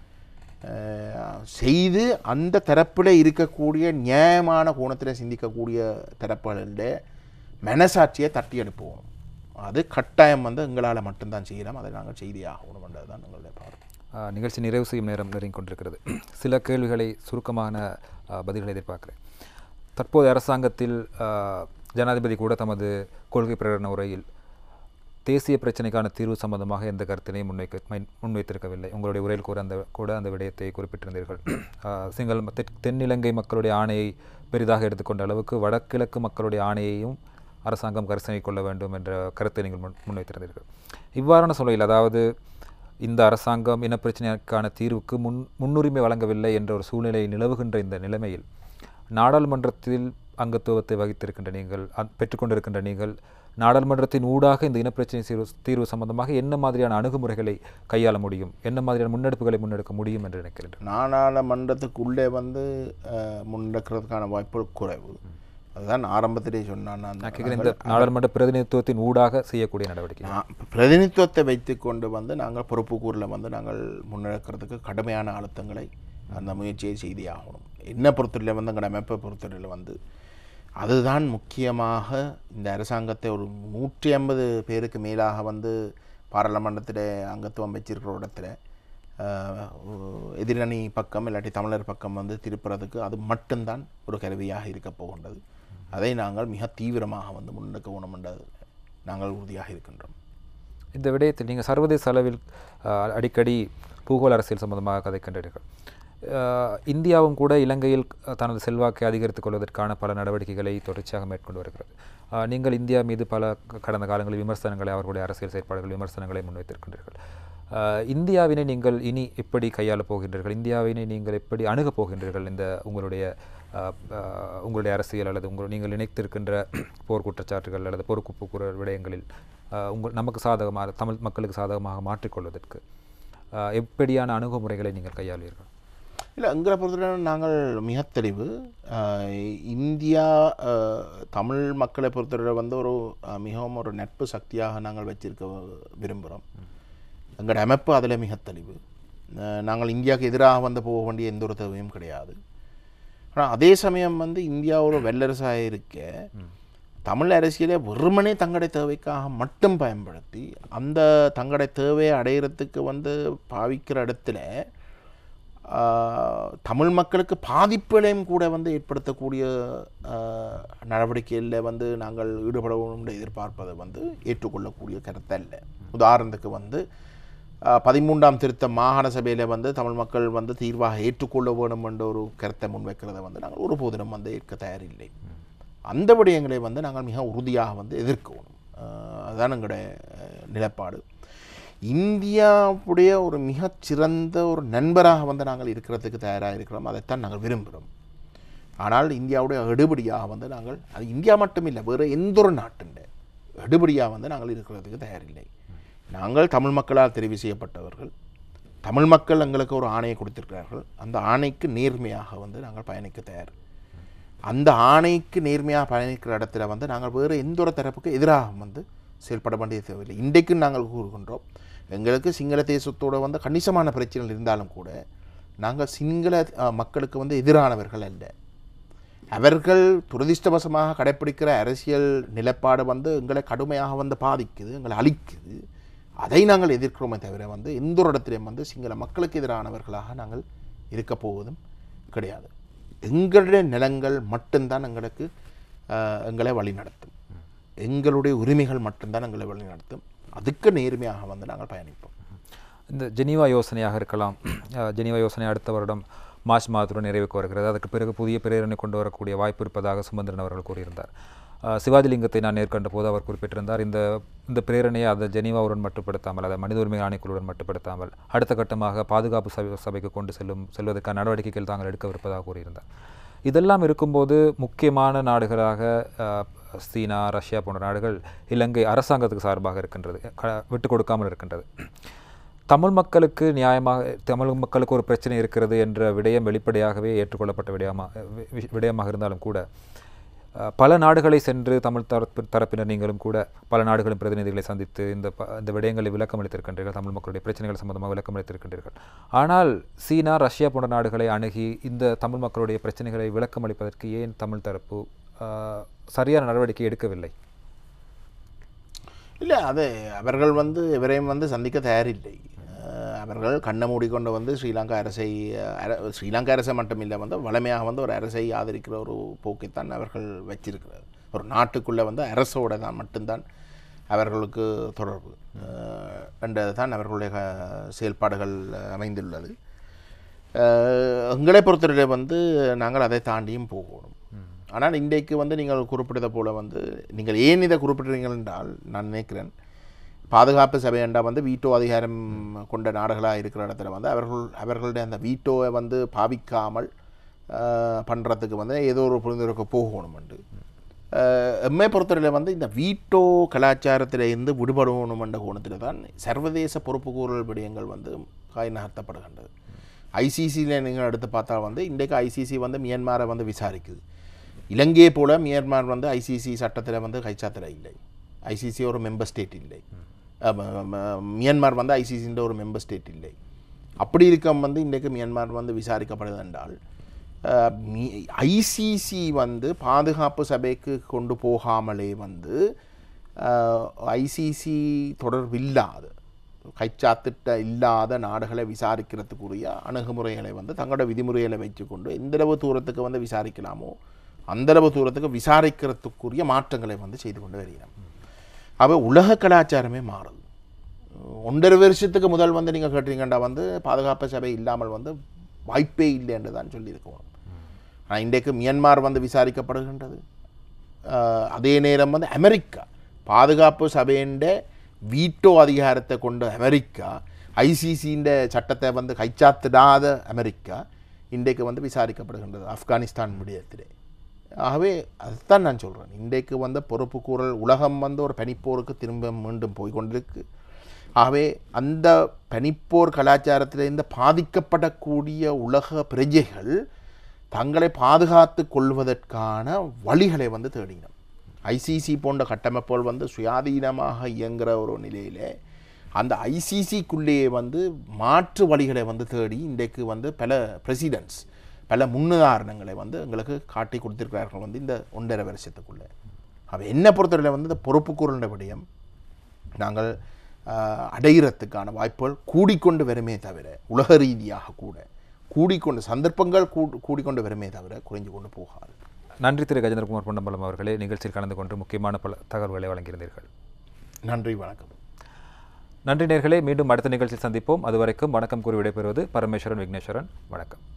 அஹ், செய்து அந்த தரப்பில் இருக்கக்கூடிய நியாயமான கோணத்தில் சிந்திக்கக்கூடிய தரப்புகளுடைய மனசாட்சியை தட்டி அனுப்புவோம் அது கட்டாயம் வந்து எங்களால் மட்டும்தான் செய்யலாம் அதை நாங்கள் செய்தே ஆகணும்ன்றது தான் எங்களுடைய பார்வை ஆஹ் நிகழ்ச்சி நிறைவு செய்யும் நேரம் நெருங்கிக் கொண்டிருக்கிறது சில கேள்விகளை சுருக்கமான ஆஹ், பதில்களை எதிர்பார்க்கிறேன் தற்போது அரசாங்கத்தில் ஆஹ், ஜனாதிபதி கூட தமது கொள்கை பிரகடன உரையில் தேசிய பிரச்சினைக்கான தீர்வு சம்பந்தமாக எந்த கருத்தினையும் முன்வைக்க மை- முன்வைத்திருக்கவில்லை உங்களுடைய உரையில் கூட அந்த கூட அந்த விடயத்தை குறிப்பிட்டிருந்தீர்கள் ஆஹ், சிங்கள ம- தென் தென்னிலங்கை மக்களுடைய ஆணையை பெரிதாக எடுத்துக்கொண்ட அளவுக்கு வடகிழக்கு மக்களுடைய ஆணையையும் அரசாங்கம் கரிசனை கொள்ள வேண்டும் என்ற கருத்தை நீங்கள் முன் முன்வைத்திருந்தீர்கள் இவ்வாறான சூழலில் அதாவது இந்த அரசாங்கம் இனப்பிரச்சனைக்கான தீர்வுக்கு முன் முன்னுரிமை வழங்கவில்லை என்ற ஒரு சூழ்நிலை நிலவுகின்ற இந்த நிலைமையில் நாடாளுமன்றத்தில் அங்கத்துவத்தை வகித்திருக்கின்ற நீங்கள் அ- பெற்றுக்கொண்டிருக்கின்ற நீங்கள் நாடாளுமன்றத்தின் ஊடாக இந்த இனப்பிரச்சனை தீர்வு தீர்வு சம்பந்தமாக என்ன மாதிரியான அணுகுமுறைகளை கையாள முடியும் என்ன மாதிரியான முன்னெடுப்புகளை முன்னெடுக்க முடியும் என்று நினைக்கிறேன் நாடாளுமன்றத்துக்குள்ளே வந்து அஹ், முன்னெடுக்கிறதுக்கான வாய்ப்புகள் குறைவு அதுதான் ஆரம்பத்திலே சொன்னான் நான் நான் கேட்குறேன் இந்த நாடாளுமன்ற பிரதிநிதித்துவத்தின் ஊடாக செய்யக்கூடிய நடவடிக்கை நான் பிரதிநிதித்துவத்தை வைத்துக்கொண்டு வந்து நாங்கள் பொறுப்புக்கூறில் வந்து நாங்கள் முன்னெடுக்கிறதுக்கு கடுமையான அழுத்தங்களை அந்த முயற்சியை செய்தே ஆகணும் என்ன பொறுத்தவரையில் வந்து எங்களோட அமைப்பை பொறுத்தவரையில் வந்து அதுதான் முக்கியமாக இந்த அரசாங்கத்தை ஒரு நூற்றி ஐம்பது பேருக்கு மேலாக வந்து பாராளுமன்றத்தில் அங்கத்துவம் வச்சிருக்கிற இடத்துல ஆஹ், எதிரணி பக்கம் இல்லாட்டி தமிழர் பக்கம் வந்து திருப்புறதுக்கு அது மட்டும்தான் ஒரு கருவியாக இருக்க போகின்றது அதை நாங்கள் மிக தீவிரமாக வந்து முன்னெடுக்க வேணுமென்றது நாங்கள் உறுதியாக இருக்கின்றோம் இந்த விடயத்தில் நீங்கள் சர்வதேச அளவில் அஹ், அடிக்கடி பூகோள அரசியல் சம்பந்தமாக கதைக்கின்றீர்கள் அஹ், இந்தியாவும் கூட இலங்கையில் அஹ், தனது செல்வாக்கை அதிகரித்துக் கொள்வதற்கான பல நடவடிக்கைகளை தொடர்ச்சியாக மேற்கொண்டு வருகிறது அஹ், நீங்கள் இந்தியா மீது பல க- கடந்த காலங்களில் விமர்சனங்களை அவர்களுடைய அரசியல் செயற்பாடுகள் விமர்சனங்களை முன்வைத்திருக்கின்றீர்கள் அஹ், இந்தியாவினை நீங்கள் இனி எப்படி கையாளப் போகின்றீர்கள் இந்தியாவினை நீங்கள் எப்படி அணுகப் போகின்றீர்கள் இந்த உங்களுடைய அஹ், அஹ், உங்களுடைய அரசியல் அல்லது உங்கள் நீங்கள் இணைத்திருக்கின்ற போர் குற்றச்சாட்டுகள் அல்லது பொறுப்பு விடயங்களில் அஹ், உங்கள் நமக்கு சாதகமாக தமிழ் மக்களுக்கு சாதகமாக மாற்றிக்கொள்வதற்கு அஹ், எப்படியான அணுகுமுறைகளை நீங்கள் கையாளுவீர்கள் இல்லை எங்களை பொறுத்தவரை நாங்கள் மிக தெளிவு ஆஹ் இந்தியா ஆஹ் தமிழ் மக்களை பொறுத்தவரை வந்து ஒரு ஆஹ் மிகவும் ஒரு நட்பு சக்தியாக நாங்கள் வச்சிருக்க விரும்புகிறோம் எங்களோட அமைப்பு அதில் மிக தெளிவு ஆஹ் நாங்கள் இந்தியாவுக்கு எதிராக வந்து போக வேண்டிய எந்த ஒரு தேவையும் கிடையாது ஆனால் அதே சமயம் வந்து இந்தியா ஒரு வல்லரசாக இருக்க தமிழ் அரசியலை வெறுமனே தங்களுடைய தேவைக்காக மட்டும் பயன்படுத்தி அந்த தங்களுடைய தேவையை அடையிறதுக்கு வந்து பாவிக்கிற இடத்துல ஆஹ், தமிழ் மக்களுக்கு பாதிப்புகளையும் கூட வந்து ஏற்படுத்தக்கூடிய ஆஹ், நடவடிக்கைகளில் வந்து நாங்கள் ஈடுபட வேண்டும் என்று எதிர்பார்ப்பதை வந்து ஏற்றுக்கொள்ளக்கூடிய கருத்தல்ல உதாரணத்துக்கு வந்து ஆஹ், பதிமூன்றாம் திருத்த மாகாண சபையில் வந்து தமிழ் மக்கள் வந்து தீர்வாக ஏற்றுக்கொள்ள வேண்டும் என்ற ஒரு கருத்தை முன்வைக்கிறதை வந்து நாங்கள் ஒருபோதிலும் வந்து ஏற்க தயாரில்லை அந்த விடயங்களை வந்து நாங்கள் மிக உறுதியாக வந்து எதிர்க்கணும் ஆஹ், அதுதான் எங்களுடைய அஹ், நிலைப்பாடு இந்தியாவுடைய ஒரு மிகச் சிறந்த ஒரு நண்பராக வந்து நாங்கள் இருக்கிறதுக்கு தயாராக இருக்கிறோம் அதைத்தான் நாங்கள் விரும்புகிறோம் ஆனால் இந்தியாவுடைய எடுபடியாக வந்து நாங்கள் அது இந்தியா மட்டும் இல்லை வேறு எந்த ஒரு நாட்டுண்ட எடுபடியாக வந்து நாங்கள் இருக்கிறதுக்கு தயாரில்லை நாங்கள் தமிழ் மக்களால் தெரிவு செய்யப்பட்டவர்கள் தமிழ் மக்கள் எங்களுக்கு ஒரு ஆணையை கொடுத்திருக்கிறார்கள் அந்த ஆணைக்கு நேர்மையாக வந்து நாங்கள் பயணிக்க தயார் அந்த ஆணைக்கு நேர்மையாக பயணிக்கிற இடத்துல வந்து நாங்கள் வேறு எந்த ஒரு தரப்புக்கு எதிராக வந்து செயல்பட வேண்டிய தேவையில்லை இன்றைக்கும் நாங்கள் கூறுகின்றோம் எங்களுக்கு சிங்கள தேசத்தோட வந்து கணிசமான பிரச்சனைகள் இருந்தாலும் கூட நாங்கள் சிங்கள அஹ், மக்களுக்கு வந்து எதிரானவர்கள் அல்ல அவர்கள் துரதிர்ஷ்டவசமாக கடைப்பிடிக்கிற அரசியல் நிலைப்பாடு வந்து எங்களை கடுமையாக வந்து பாதிக்குது எங்களை அழிக்குது அதை நாங்கள் எதிர்க்கிறோமே தவிர வந்து எந்த ஒரு இடத்துலையும் வந்து சிங்கள மக்களுக்கு எதிரானவர்களாக நாங்கள் இருக்க போவதும் கிடையாது எங்களுடைய நிலங்கள் மட்டும்தான் எங்களுக்கு ஆஹ், எங்களை வழிநடத்தும் எங்களுடைய உரிமைகள் மட்டும்தான் எங்களை வழிநடத்தும் அதுக்கு நேர்மையாக வந்து நாங்கள் பயணிப்போம் இந்த ஜெனீவா யோசனையாக இருக்கலாம் அஹ், ஜெனீவா யோசனை அடுத்த வருடம் மார்ச் மாதத்துடன் நிறைவுக்கு வருகிறது அதற்கு பிறகு புதிய பிரேரணை கொண்டு வரக்கூடிய வாய்ப்பு இருப்பதாக சுமந்திரன் அவர்கள் கூறியிருந்தார் அஹ், சிவாஜிலிங்கத்தை நான் நேர்கண்ட போது அவர் குறிப்பிட்டிருந்தார் இந்த இந்த பிரேரணையை அதை ஜெனீவாவுடன் மட்டுப்படுத்தாமல் அதை மனித உரிமை ஆணைக்குழுவுடன் மட்டுப்படுத்தாமல் அடுத்த கட்டமாக பாதுகாப்பு சபை சபைக்கு கொண்டு செல்லும் செல்வதற்கான நடவடிக்கைகள் தாங்கள் எடுக்கவிருப்பதாக கூறியிருந்தார் இதெல்லாம் இருக்கும்போது முக்கியமான நாடுகளாக அஹ், சீனா ரஷ்யா போன்ற நாடுகள் இலங்கை அரசாங்கத்துக்கு சார்பாக இருக்கின்றது க- விட்டு கொடுக்காமல் இருக்கின்றது தமிழ் மக்களுக்கு நியாயமாக தமிழ் மக்களுக்கு ஒரு பிரச்சனை இருக்கிறது என்ற விடயம் வெளிப்படையாகவே ஏற்றுக்கொள்ளப்பட்ட விடயமா வி- வி- விடயமாக இருந்தாலும் கூட அஹ், பல நாடுகளை சென்று தமிழ் தரப்பு தரப்பினர் நீங்களும் கூட பல நாடுகளும் பிரதிநிதிகளை சந்தித்து இந்த ப- இந்த விடயங்களை விளக்கம் அளித்திருக்கின்றீர்கள் தமிழ் மக்களுடைய பிரச்சனைகள் சம்பந்தமாக விளக்கம் அளித்திருக்கின்றீர்கள் ஆனால் சீனா ரஷ்யா போன்ற நாடுகளை அணுகி இந்த தமிழ் மக்களுடைய பிரச்சனைகளை விளக்கம் அளிப்பதற்கு ஏன் தமிழ் தரப்பு அஹ், சரியான நடவடிக்கை எடுக்கவில்லை இல்லை அது அவர்கள் வந்து இவரையும் வந்து சந்திக்க தயாரில்லை அஹ் அவர்கள் கண்ணை மூடிக்கொண்டு வந்து ஸ்ரீலங்கா அரசை அர- ஸ்ரீலங்கா அரசை மட்டும் இல்லை வந்து வளமையாக வந்து ஒரு அரசை ஆதரிக்கிற ஒரு போக்கைத்தான் அவர்கள் வச்சிருக்கிறார் ஒரு நாட்டுக்குள்ளே வந்து அரசோட தான் மட்டும்தான் அவர்களுக்கு தொடர்பு அஹ் என்றது தான் அவர்களுடைய க- செயல்பாடுகள் அமைந்துள்ளது அஹ் எங்களை பொறுத்தவரை வந்து நாங்கள் அதை தாண்டியும் போகணும் ஆனால் இன்றைக்கு வந்து நீங்கள் குறிப்பிட்டதை போல வந்து நீங்கள் ஏன் இதை குறிப்பிடுறீங்கள் என்றால் நான் நினைக்கிறேன் பாதுகாப்பு சபையண்டா வந்து வீட்டோ அதிகாரம் கொண்ட நாடுகளாக இருக்கிற இடத்துல வந்து அவர்கள் அவர்களுடைய அந்த வீட்டோவை வந்து பாவிக்காமல் பண்ணுறதுக்கு வந்து ஏதோ ஒரு புரிந்துரைக்கு போகணும் என்று எம்மை பொறுத்தவரையில் வந்து இந்த வீட்டோ கலாச்சாரத்தில் இருந்து விடுபடணும் என்ற கோணத்தில் தான் சர்வதேச பொறுப்புக்கூறல் விடயங்கள் வந்து காய் நகர்த்தப்படுகின்றது ஐசிசியில் நீங்கள் எடுத்து பார்த்தா வந்து இன்றைக்கு ஐசிசி வந்து மியான்மாரை வந்து விசாரிக்குது இலங்கையை போல மியான்மார் வந்து ஐசிசி சட்டத்தில் வந்து கைச்சாத்திர இல்லை ஐசிசி ஒரு மெம்பர் ஸ்டேட் இல்லை அஹ் ம- ம- மியான்மார் வந்து ஐசிசின்ற ஒரு மெம்பர் ஸ்டேட் இல்லை அப்படி இருக்க வந்து இன்றைக்கு மியான்மார் வந்து விசாரிக்கப்படுது என்றால் ஐசிசி வந்து பாதுகாப்பு சபைக்கு கொண்டு போகாமலே வந்து ஐசிசி தொடர்பில்லாத கைச்சாத்திட்ட இல்லாத நாடுகளை விசாரிக்கிறதுக்குரிய அணுகுமுறைகளை வந்து தங்களோட விதிமுறைகளை வச்சுக்கொண்டு எந்தளவு தூரத்துக்கு வந்து விசாரிக்கலாமோ அந்தளவு தூரத்துக்கு விசாரிக்கிறதுக்குரிய மாற்றங்களை வந்து செய்து கொண்டு வருகிறோம் அப்போ உலக கலாச்சாரமே மாறுது ஒன்றரை வருஷத்துக்கு முதல் வந்து நீங்கள் கேட்டீங்கண்டா வந்து பாதுகாப்பு சபை இல்லாமல் வந்து வாய்ப்பே இல்லை என்று தான் சொல்லியிருக்கோம் ஆனால் இன்றைக்கு மியான்மார் வந்து விசாரிக்கப்படுகின்றது ஆஹ் அதே நேரம் வந்து அமெரிக்கா பாதுகாப்பு சபையின் வீட்டோ அதிகாரத்தை கொண்ட அமெரிக்கா ஐசிசியின் சட்டத்தை வந்து கைச்சாத்திடாத அமெரிக்கா இன்றைக்கு வந்து விசாரிக்கப்படுகின்றது ஆப்கானிஸ்தான் விடயத்திலே ஆகவே அதுதான் நான் சொல்கிறேன் இன்றைக்கு வந்த பொறுப்புக்கூறல் உலகம் வந்து ஒரு பனிப்போருக்கு திரும்ப மீண்டும் போய் கொண்டிருக்கு ஆகவே அந்த பனிப்போர் கலாச்சாரத்திலிருந்து பாதிக்கப்படக்கூடிய உலக பிரஜைகள் தங்களை பாதுகாத்து கொள்வதற்கான வழிகளை வந்து தேடினோம் ஐசிசி போன்ற கட்டமைப்புகள் வந்து சுயாதீனமாக இயங்குகிற ஒரு நிலையிலே அந்த ஐசிசிக்குள்ளேயே வந்து மாற்று வழிகளை வந்து தேடி இன்றைக்கு வந்து பல பிரசிடென்ட்ஸ் பல முன்னுதாரணங்களை வந்து எங்களுக்கு காட்டி கொடுத்திருக்கிறார்கள் வந்து இந்த ஒன்றரை வருஷத்துக்குள்ளே அவ என்ன பொறுத்தவரையில் வந்து இந்த பொறுப்புக்கூறல் விடயம் நாங்கள் ஆஹ், அடையிறதுக்கான வாய்ப்புகள் கூடிக்கொண்டு வருமே தவிர உலக ரீதியாக கூட கூடிக்கொண்டு சந்தர்ப்பங்கள் கூ- கூடிக்கொண்டு வருமே தவிர குறைஞ்சு கொண்டு போகாது நன்றி திரு கஜேந்திரகுமார் பொன்னம்பலம் அவர்களே நிகழ்ச்சியில் கலந்து கொண்டு முக்கியமான பல தகவல்களை வழங்கியிருந்தீர்கள் நன்றி வணக்கம் நன்றி நேர்களே மீண்டும் அடுத்த நிகழ்ச்சியில் சந்திப்போம் அதுவரைக்கும் வணக்கம் கூறி விடைபெறுவது பரமேஸ்வரன் விக்னேஸ்வரன் வணக்கம்